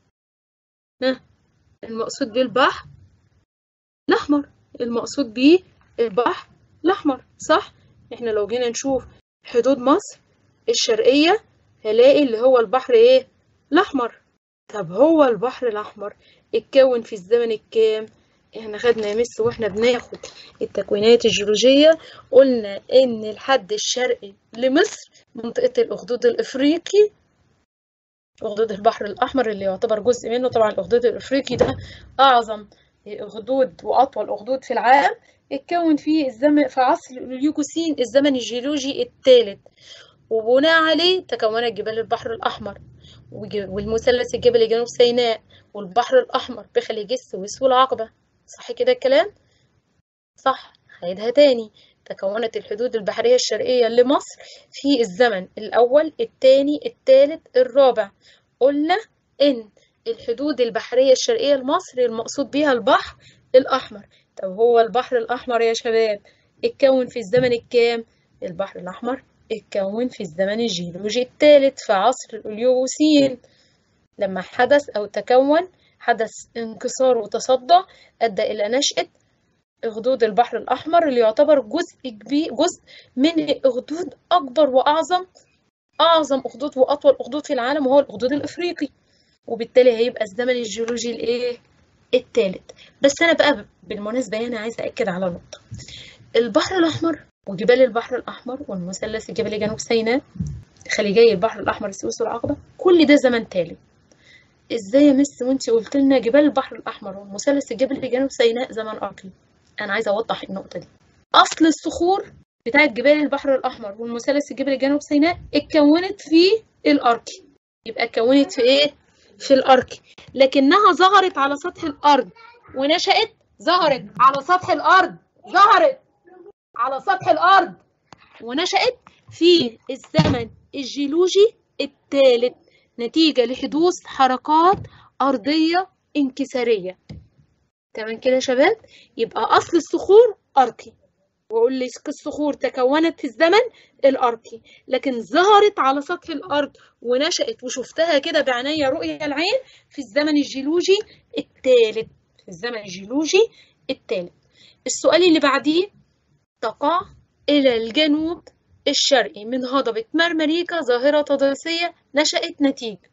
ها المقصود بيه البحر الأحمر المقصود بيه البحر الأحمر صح؟ احنا لو جينا نشوف حدود مصر الشرقية هلاقي اللي هو البحر ايه الأحمر طب هو البحر الأحمر اتكون في الزمن الكام احنا خدنا يا مس واحنا بناخد التكوينات الجيولوجية قلنا ان الحد الشرقي لمصر منطقة الأخدود الإفريقي أخدود البحر الأحمر اللي يعتبر جزء منه طبعا الأخدود الإفريقي ده أعظم أخدود وأطول أخدود في العالم اتكون فيه الزمن في عصر اليوكوسين الزمن الجيولوجي الثالث وبناء عليه تكونت جبال البحر الأحمر والمثلث الجبلي جنوب سيناء والبحر الأحمر بخليج السويس والعقبة صح كده الكلام؟ صح هعيدها تاني تكونت الحدود البحرية الشرقية لمصر في الزمن الأول الثاني الثالث الرابع قلنا إن الحدود البحرية الشرقية لمصر المقصود بها البحر الأحمر طب هو البحر الأحمر يا شباب اتكون في الزمن الكام؟ البحر الأحمر اتكون في الزمن الجيولوجي الثالث في عصر الأوليوسين لما حدث أو تكون حدث انكسار وتصدع أدى إلى نشأة أخدود البحر الأحمر اللي يعتبر جزء كبير جزء من أخدود أكبر وأعظم أعظم أخدود وأطول أخدود في العالم وهو الأخدود الإفريقي وبالتالي هيبقى الزمن الجيولوجي الإيه؟ الثالث بس أنا بقى بالمناسبة هنا عايزة أكد على نقطة البحر الأحمر وجبال البحر الأحمر والمثلث الجبلي جنوب سيناء خليجي البحر الأحمر السويس والعقبة كل ده زمن تالي ازاي يا مس وانتي قلت لنا جبال البحر الأحمر والمثلث الجبلي جنوب سيناء زمن أرقي أنا عايزة أوضح النقطة دي أصل الصخور بتاعت جبال البحر الأحمر والمثلث الجبلي جنوب سيناء اتكونت في الأركي يبقى اتكونت في إيه؟ في الأركي لكنها ظهرت على سطح الأرض ونشأت ظهرت على سطح الأرض ظهرت على سطح الأرض ونشأت في الزمن الجيولوجي الثالث نتيجة لحدوث حركات أرضية انكسارية تمام كده يا شباب يبقى أصل الصخور أركي وأقول لي الصخور تكونت في الزمن الأركي لكن ظهرت على سطح الأرض ونشأت وشفتها كده بعناية رؤية العين في الزمن الجيولوجي الثالث في الزمن الجيولوجي الثالث السؤال اللي بعديه تقع إلى الجنوب الشرقي من هضبة مرمريكا ظاهرة تضاريسية نشأت نتيجة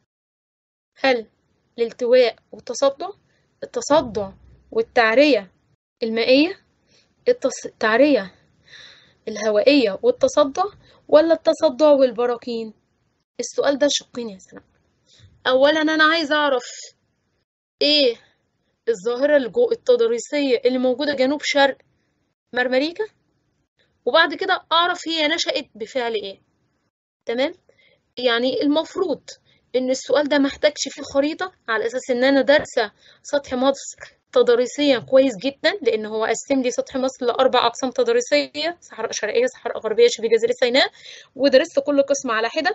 هل الالتواء والتصدع التصدع والتعرية المائية التص... التعرية الهوائية والتصدع ولا التصدع والبراكين السؤال ده شقين يا سلام أولا أنا عايزة أعرف إيه الظاهرة الجو التضاريسية اللي موجودة جنوب شرق مرمريكا وبعد كده أعرف هي نشأت بفعل إيه تمام يعني المفروض إن السؤال ده محتاجش فيه خريطة على أساس إن أنا دارسة سطح مصر تضاريسيا كويس جدا لأن هو قسم لي سطح مصر لأربع أقسام تضاريسية صحراء شرقية صحراء غربية شبه جزيرة سيناء ودرست كل قسم على حدة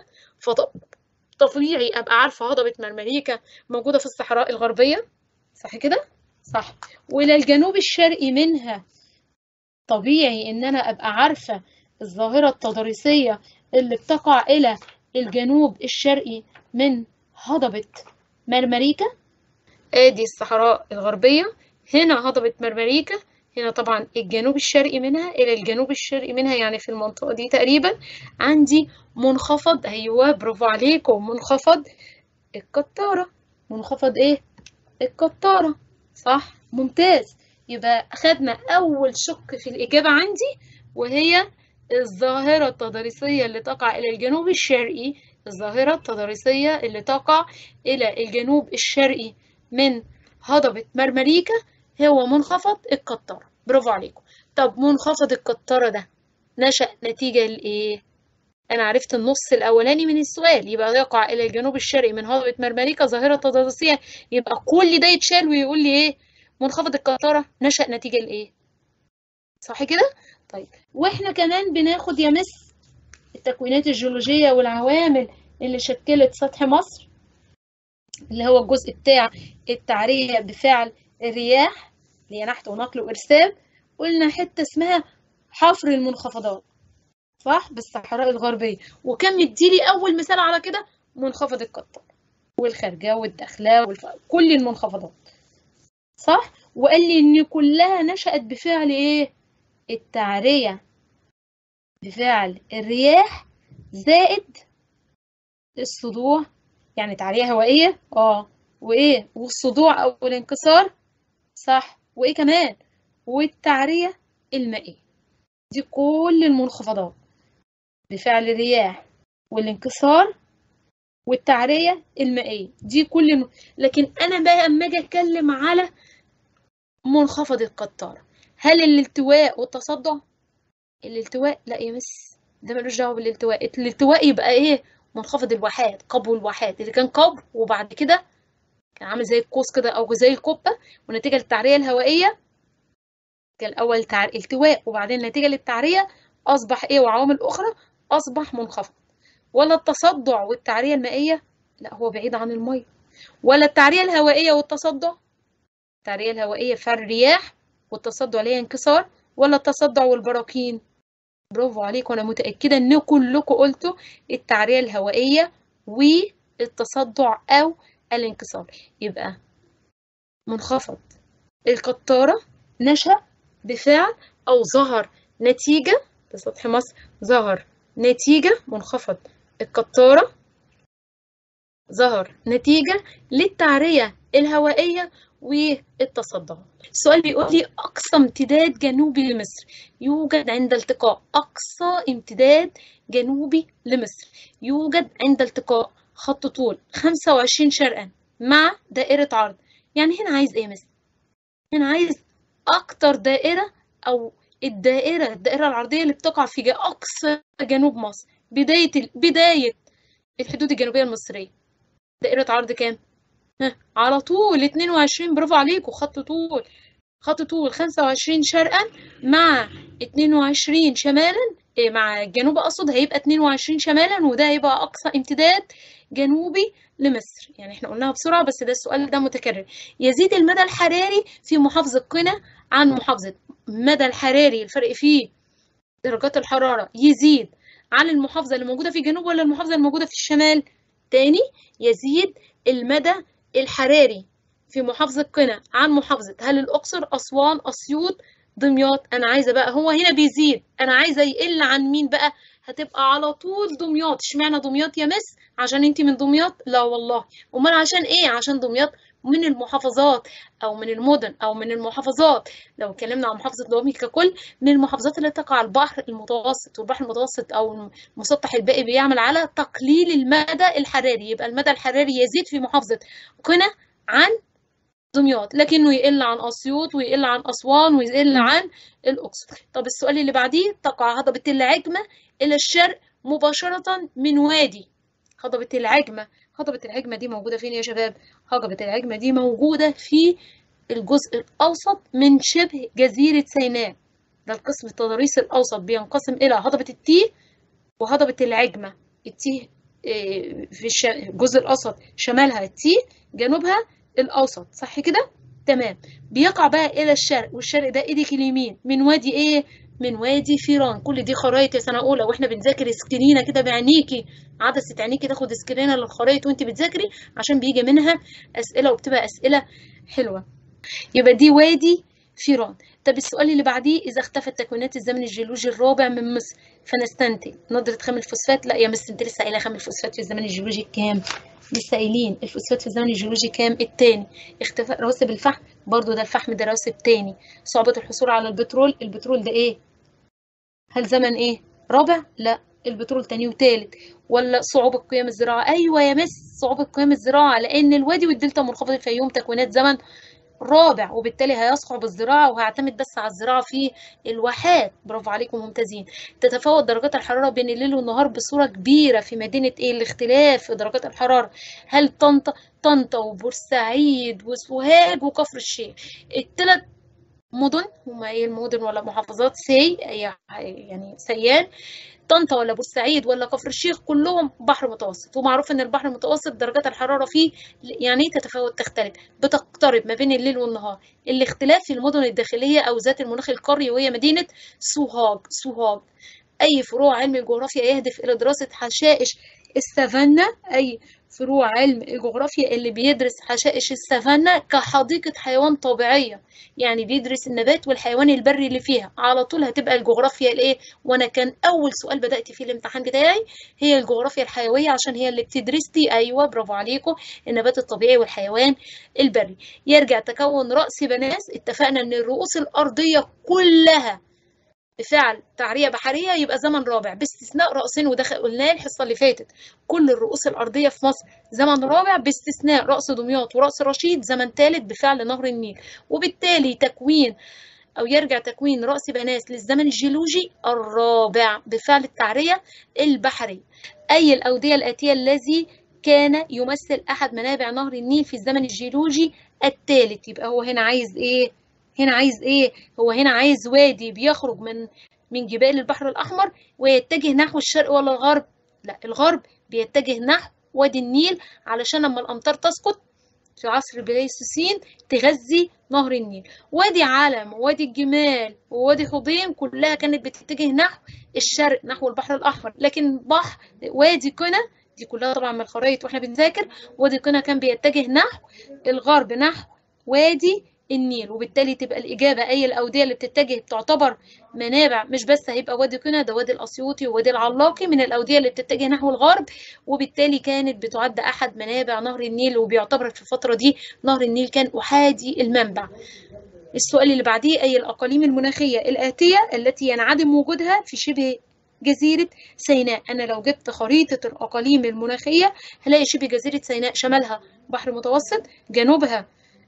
فطبيعي أبقى عارفة هضبة مرمريكا موجودة في الصحراء الغربية صح كده؟ صح وإلى الجنوب الشرقي منها طبيعي ان انا ابقى عارفه الظاهره التضاريسيه اللي بتقع إلى الجنوب الشرقي من هضبة مرمريكا ادي الصحراء الغربية هنا هضبة مرمريكا هنا طبعا الجنوب الشرقي منها إلى الجنوب الشرقي منها يعني في المنطقة دي تقريبا عندي منخفض أيوه برافو عليكم منخفض القطارة منخفض إيه؟ القطارة صح ممتاز يبقى أخدنا أول شق في الإجابة عندي وهي الظاهرة التضاريسية اللي تقع إلى الجنوب الشرقي الظاهرة التضاريسية اللي تقع إلى الجنوب الشرقي من هضبة مرمريكا هو منخفض القطارة برافو عليكم طب منخفض القطارة ده نشأ نتيجة لإيه؟ أنا عرفت النص الأولاني من السؤال يبقى يقع إلى الجنوب الشرقي من هضبة مرمريكا ظاهرة تضاريسية يبقى كل ده يتشال ويقول لي إيه؟ منخفض القطارة نشأ نتيجة لإيه؟ صح كده؟ طيب واحنا كمان بناخد يا مس التكوينات الجيولوجية والعوامل اللي شكلت سطح مصر اللي هو الجزء بتاع التعرية بفعل الرياح اللي هي نحت ونقل وإرسال قلنا حتة اسمها حفر المنخفضات صح بالصحراء الغربية وكان مديلي أول مثال على كده منخفض القطار والخارجة والداخلة والف... كل المنخفضات صح وقال لي إن كلها نشأت بفعل إيه التعرية بفعل الرياح زائد الصدوع يعني تعرية هوائية اه وايه والصدوع او الانكسار صح وايه كمان والتعرية المائية دي كل المنخفضات بفعل الرياح والانكسار والتعرية المائية دي كل الم... لكن انا بقى اما اجي اتكلم على منخفض القطارة هل الالتواء والتصدع الالتواء لا يا مس ده ملوش دعوه بالالتواء الالتواء يبقى ايه منخفض الواحات قبو الواحات اللي كان قبو وبعد كده كان عامل زي القوس كده او زي القبه ونتيجه للتعريه الهوائيه كان الاول تع... التواء وبعدين نتيجه للتعريه اصبح ايه وعوامل اخرى اصبح منخفض ولا التصدع والتعريه المائيه لا هو بعيد عن الميه ولا التعريه الهوائيه والتصدع التعريه الهوائيه فالرياح والتصدع اللي هي انكسار ولا التصدع والبراكين برافو عليكم انا متاكده ان كلكم قلتوا التعريه الهوائيه والتصدع او الانكسار يبقى منخفض القطاره نشا بفعل او ظهر نتيجه لسطح مصر ظهر نتيجه منخفض القطاره ظهر نتيجه للتعريه الهوائيه والتصدع السؤال بيقول لي أقصى امتداد جنوبي لمصر يوجد عند التقاء أقصى امتداد جنوبي لمصر يوجد عند التقاء خط طول 25 شرقا مع دائرة عرض يعني هنا عايز ايه مثلا هنا عايز أكتر دائرة أو الدائرة الدائرة العرضية اللي بتقع في أقصى جنوب مصر بداية ال... بداية الحدود الجنوبية المصرية دائرة عرض كام؟ ها على طول 22 برافو عليكم خط طول خط طول 25 شرقا مع 22 شمالا إيه مع الجنوب اقصد هيبقى 22 شمالا وده هيبقى اقصى امتداد جنوبي لمصر يعني احنا قلناها بسرعه بس ده السؤال ده متكرر يزيد المدى الحراري في محافظه قنا عن محافظه المدى الحراري الفرق فيه درجات الحراره يزيد عن المحافظه اللي موجوده في الجنوب ولا المحافظه اللي موجوده في الشمال تاني يزيد المدى الحراري في محافظة قنا عن محافظة هل الأقصر أسوان أسيوط دمياط أنا عايزة بقى هو هنا بيزيد أنا عايزة يقل عن مين بقى هتبقى على طول دمياط اشمعنى دمياط يا مس عشان انتي من دمياط لا والله امال عشان ايه عشان دمياط من المحافظات او من المدن او من المحافظات لو اتكلمنا عن محافظه دوامي ككل من المحافظات اللي تقع على البحر المتوسط والبحر المتوسط او المسطح الباقي بيعمل على تقليل المدى الحراري يبقى المدى الحراري يزيد في محافظه قنا عن دمياط لكنه يقل عن اسيوط ويقل عن اسوان ويقل عن الاقصر طب السؤال اللي بعديه تقع هضبه العجمه الى الشرق مباشره من وادي هضبه العجمه هضبه العجمه دي موجوده فين يا شباب هضبه العجمه دي موجوده في الجزء الاوسط من شبه جزيره سيناء ده القسم التضاريسي الاوسط بينقسم الى هضبه التيه وهضبه العجمه التيه في الجزء الاوسط شمالها التيه جنوبها الاوسط صح كده تمام بيقع بقى الى الشرق والشرق ده ايدك اليمين من وادي ايه من وادي فيران كل دي خرايط يا سنة أولى واحنا بنذاكر سكرينة كده بعينيكي عدسة عينيكي تاخد سكرينة للخرايط وانت بتذاكري عشان بيجي منها أسئلة وبتبقى أسئلة حلوة يبقى دي وادي فيران طب السؤال اللي بعديه إذا اختفت تكوينات الزمن الجيولوجي الرابع من مصر فنستنتج ندرة خام الفوسفات لا يا مس انت لسه قايله خام الفوسفات في الزمن الجيولوجي الكام لسه قايلين الفوسفات في الزمن الجيولوجي كام التاني اختفاء رواسب الفحم برضو ده الفحم ده رواسب تاني صعوبة الحصول على البترول البترول ده ايه هل زمن ايه رابع لا البترول تاني وتالت ولا صعوبة قيام الزراعة ايوه يا مس صعوبة قيام الزراعة لان الوادي والدلتا منخفض الفيوم تكوينات زمن رابع وبالتالي هيصعب الزراعة وهعتمد بس على الزراعة في الواحات برافو عليكم ممتازين تتفاوت درجات الحرارة بين الليل والنهار بصورة كبيرة في مدينة ايه الاختلاف في درجات الحرارة هل طنطا طنطا وبورسعيد وسوهاج وكفر الشيخ الثلاث مدن هما ايه المدن ولا محافظات سي يعني سيان طنطا ولا بورسعيد ولا كفر الشيخ كلهم بحر متوسط ومعروف ان البحر المتوسط درجات الحراره فيه يعني تتفاوت تختلف بتقترب ما بين الليل والنهار الاختلاف في المدن الداخليه او ذات المناخ القاري وهي مدينه سوهاج سوهاج اي فروع علم الجغرافيا يهدف الى دراسه حشائش السافانا اي فروع علم الجغرافيا اللي بيدرس حشائش السافانا كحديقة حيوان طبيعية يعني بيدرس النبات والحيوان البري اللي فيها على طول هتبقى الجغرافيا الايه وانا كان اول سؤال بدأت فيه الامتحان بتاعي هي الجغرافيا الحيوية عشان هي اللي بتدرستي ايوه برافو عليكم النبات الطبيعي والحيوان البري يرجع تكون رأس بناس اتفقنا ان الرؤوس الارضية كلها بفعل تعرية بحرية يبقى زمن رابع باستثناء رأسين وده قلناه الحصة اللي فاتت كل الرؤوس الأرضية في مصر زمن رابع باستثناء رأس دمياط ورأس رشيد زمن ثالث بفعل نهر النيل وبالتالي تكوين أو يرجع تكوين رأس بناس للزمن الجيولوجي الرابع بفعل التعرية البحرية أي الأودية الآتية الذي كان يمثل أحد منابع نهر النيل في الزمن الجيولوجي الثالث يبقى هو هنا عايز إيه؟ هنا عايز ايه هو هنا عايز وادي بيخرج من من جبال البحر الاحمر ويتجه نحو الشرق ولا الغرب لا الغرب بيتجه نحو وادي النيل علشان لما الامطار تسقط في عصر البليستوسين تغذي نهر النيل وادي علم ووادي الجمال ووادي خضيم كلها كانت بتتجه نحو الشرق نحو البحر الاحمر لكن بحر وادي قنا دي كلها طبعا من الخرائط واحنا بنذاكر وادي قنا كان بيتجه نحو الغرب نحو وادي النيل وبالتالي تبقى الإجابة أي الأودية اللي بتتجه تعتبر منابع مش بس هيبقى وادي قنا ده وادي الأسيوطي ووادي العلاقي من الأودية اللي بتتجه نحو الغرب وبالتالي كانت بتعد أحد منابع نهر النيل وبيعتبر في الفترة دي نهر النيل كان أحادي المنبع السؤال اللي بعديه أي الأقاليم المناخية الآتية التي ينعدم وجودها في شبه جزيرة سيناء أنا لو جبت خريطة الأقاليم المناخية هلاقي شبه جزيرة سيناء شمالها بحر متوسط جنوبها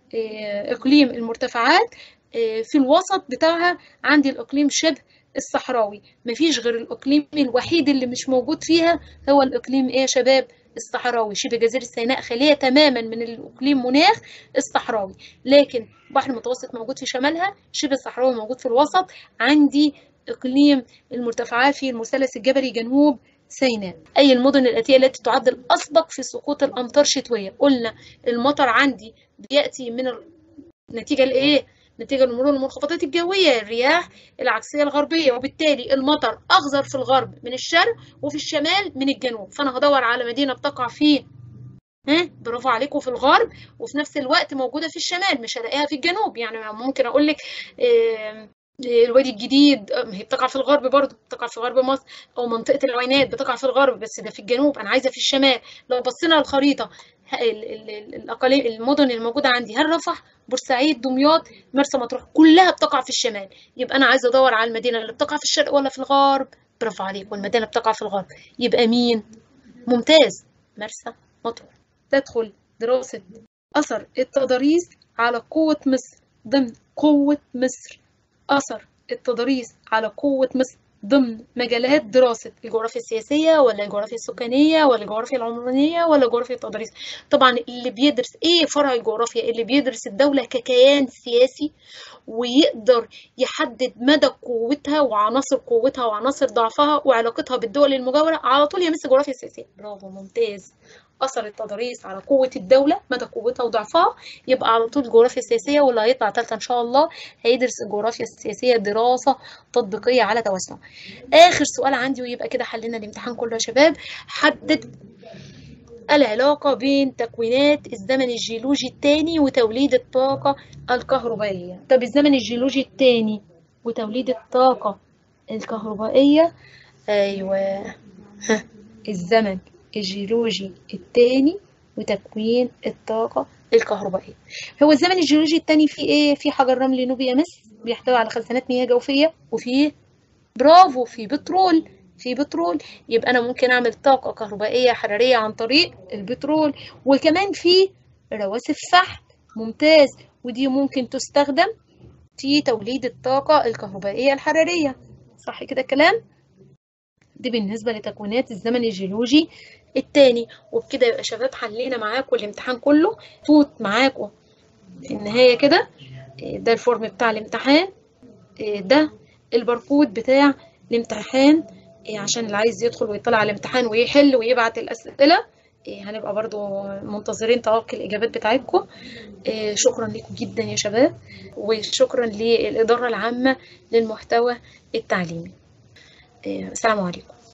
إقليم المرتفعات في الوسط بتاعها عندي الإقليم شبه الصحراوي مفيش غير الإقليم الوحيد اللي مش موجود فيها هو الإقليم إيه يا شباب الصحراوي شبه جزيرة سيناء خالية تماما من الإقليم مناخ الصحراوي لكن بحر المتوسط موجود في شمالها شبه الصحراوي موجود في الوسط عندي إقليم المرتفعات في المثلث الجبلي جنوب سيناء أي المدن الآتية التي تعد الأسبق في سقوط الأمطار شتوية قلنا المطر عندي بيأتي من النتيجة لإيه؟ نتيجة لمرور المنخفضات الجوية الرياح العكسية الغربية وبالتالي المطر أخضر في الغرب من الشرق وفي الشمال من الجنوب فأنا هدور على مدينة بتقع في ها برافو عليكم في الغرب وفي نفس الوقت موجودة في الشمال مش هلاقيها في الجنوب يعني ممكن أقول لك إيه الوادي الجديد هي بتقع في الغرب برضه بتقع في غرب مصر او منطقه العوينات بتقع في الغرب بس ده في الجنوب انا عايزه في الشمال لو بصينا على الخريطه الاقاليم المدن الموجوده عندي هل رفح بورسعيد دمياط مرسى مطروح كلها بتقع في الشمال يبقى انا عايزه ادور على المدينه اللي بتقع في الشرق ولا في الغرب برافو عليك والمدينه بتقع في الغرب يبقى مين ممتاز مرسى مطروح تدخل دراسه اثر التضاريس على قوه مصر ضمن قوه مصر أثر التضاريس على قوة مصر ضمن مجالات دراسة الجغرافيا السياسية ولا الجغرافيا السكانية ولا الجغرافيا العمرانية ولا جغرافيا التضاريس طبعا اللي بيدرس ايه فرع الجغرافيا اللي بيدرس الدولة ككيان سياسي ويقدر يحدد مدى قوتها وعناصر قوتها وعناصر ضعفها وعلاقتها بالدول المجاورة على طول يمس الجغرافيا السياسية برافو ممتاز أثر التضاريس على قوة الدولة مدى قوتها وضعفها يبقى على طول الجغرافيا السياسية واللي هيطلع تالتة إن شاء الله هيدرس الجغرافيا السياسية دراسة تطبيقية على توسع آخر سؤال عندي ويبقى كده حلينا الامتحان كله يا شباب حدد العلاقة بين تكوينات الزمن الجيولوجي الثاني وتوليد الطاقة الكهربائية طب الزمن الجيولوجي الثاني وتوليد الطاقة الكهربائية أيوة الزمن الجيولوجي الثاني وتكوين الطاقة الكهربائية هو الزمن الجيولوجي الثاني فيه ايه؟ فيه حجر رمل نوبي مس بيحتوي على خزانات مياه جوفية وفيه برافو فيه بترول في بترول يبقى انا ممكن اعمل طاقة كهربائية حرارية عن طريق البترول وكمان في رواسب فحم ممتاز ودي ممكن تستخدم في توليد الطاقة الكهربائية الحرارية صح كده الكلام؟ دي بالنسبة لتكوينات الزمن الجيولوجي التاني وبكده يبقى شباب حلينا معاكم الامتحان كله فوت معاكم في النهاية كده ده الفورم بتاع الامتحان ده الباركود بتاع الامتحان عشان اللي عايز يدخل ويطلع على الامتحان ويحل ويبعت الأسئلة هنبقى برضو منتظرين تلقي الإجابات بتاعتكم شكرا لكم جدا يا شباب وشكرا للإدارة العامة للمحتوى التعليمي السلام عليكم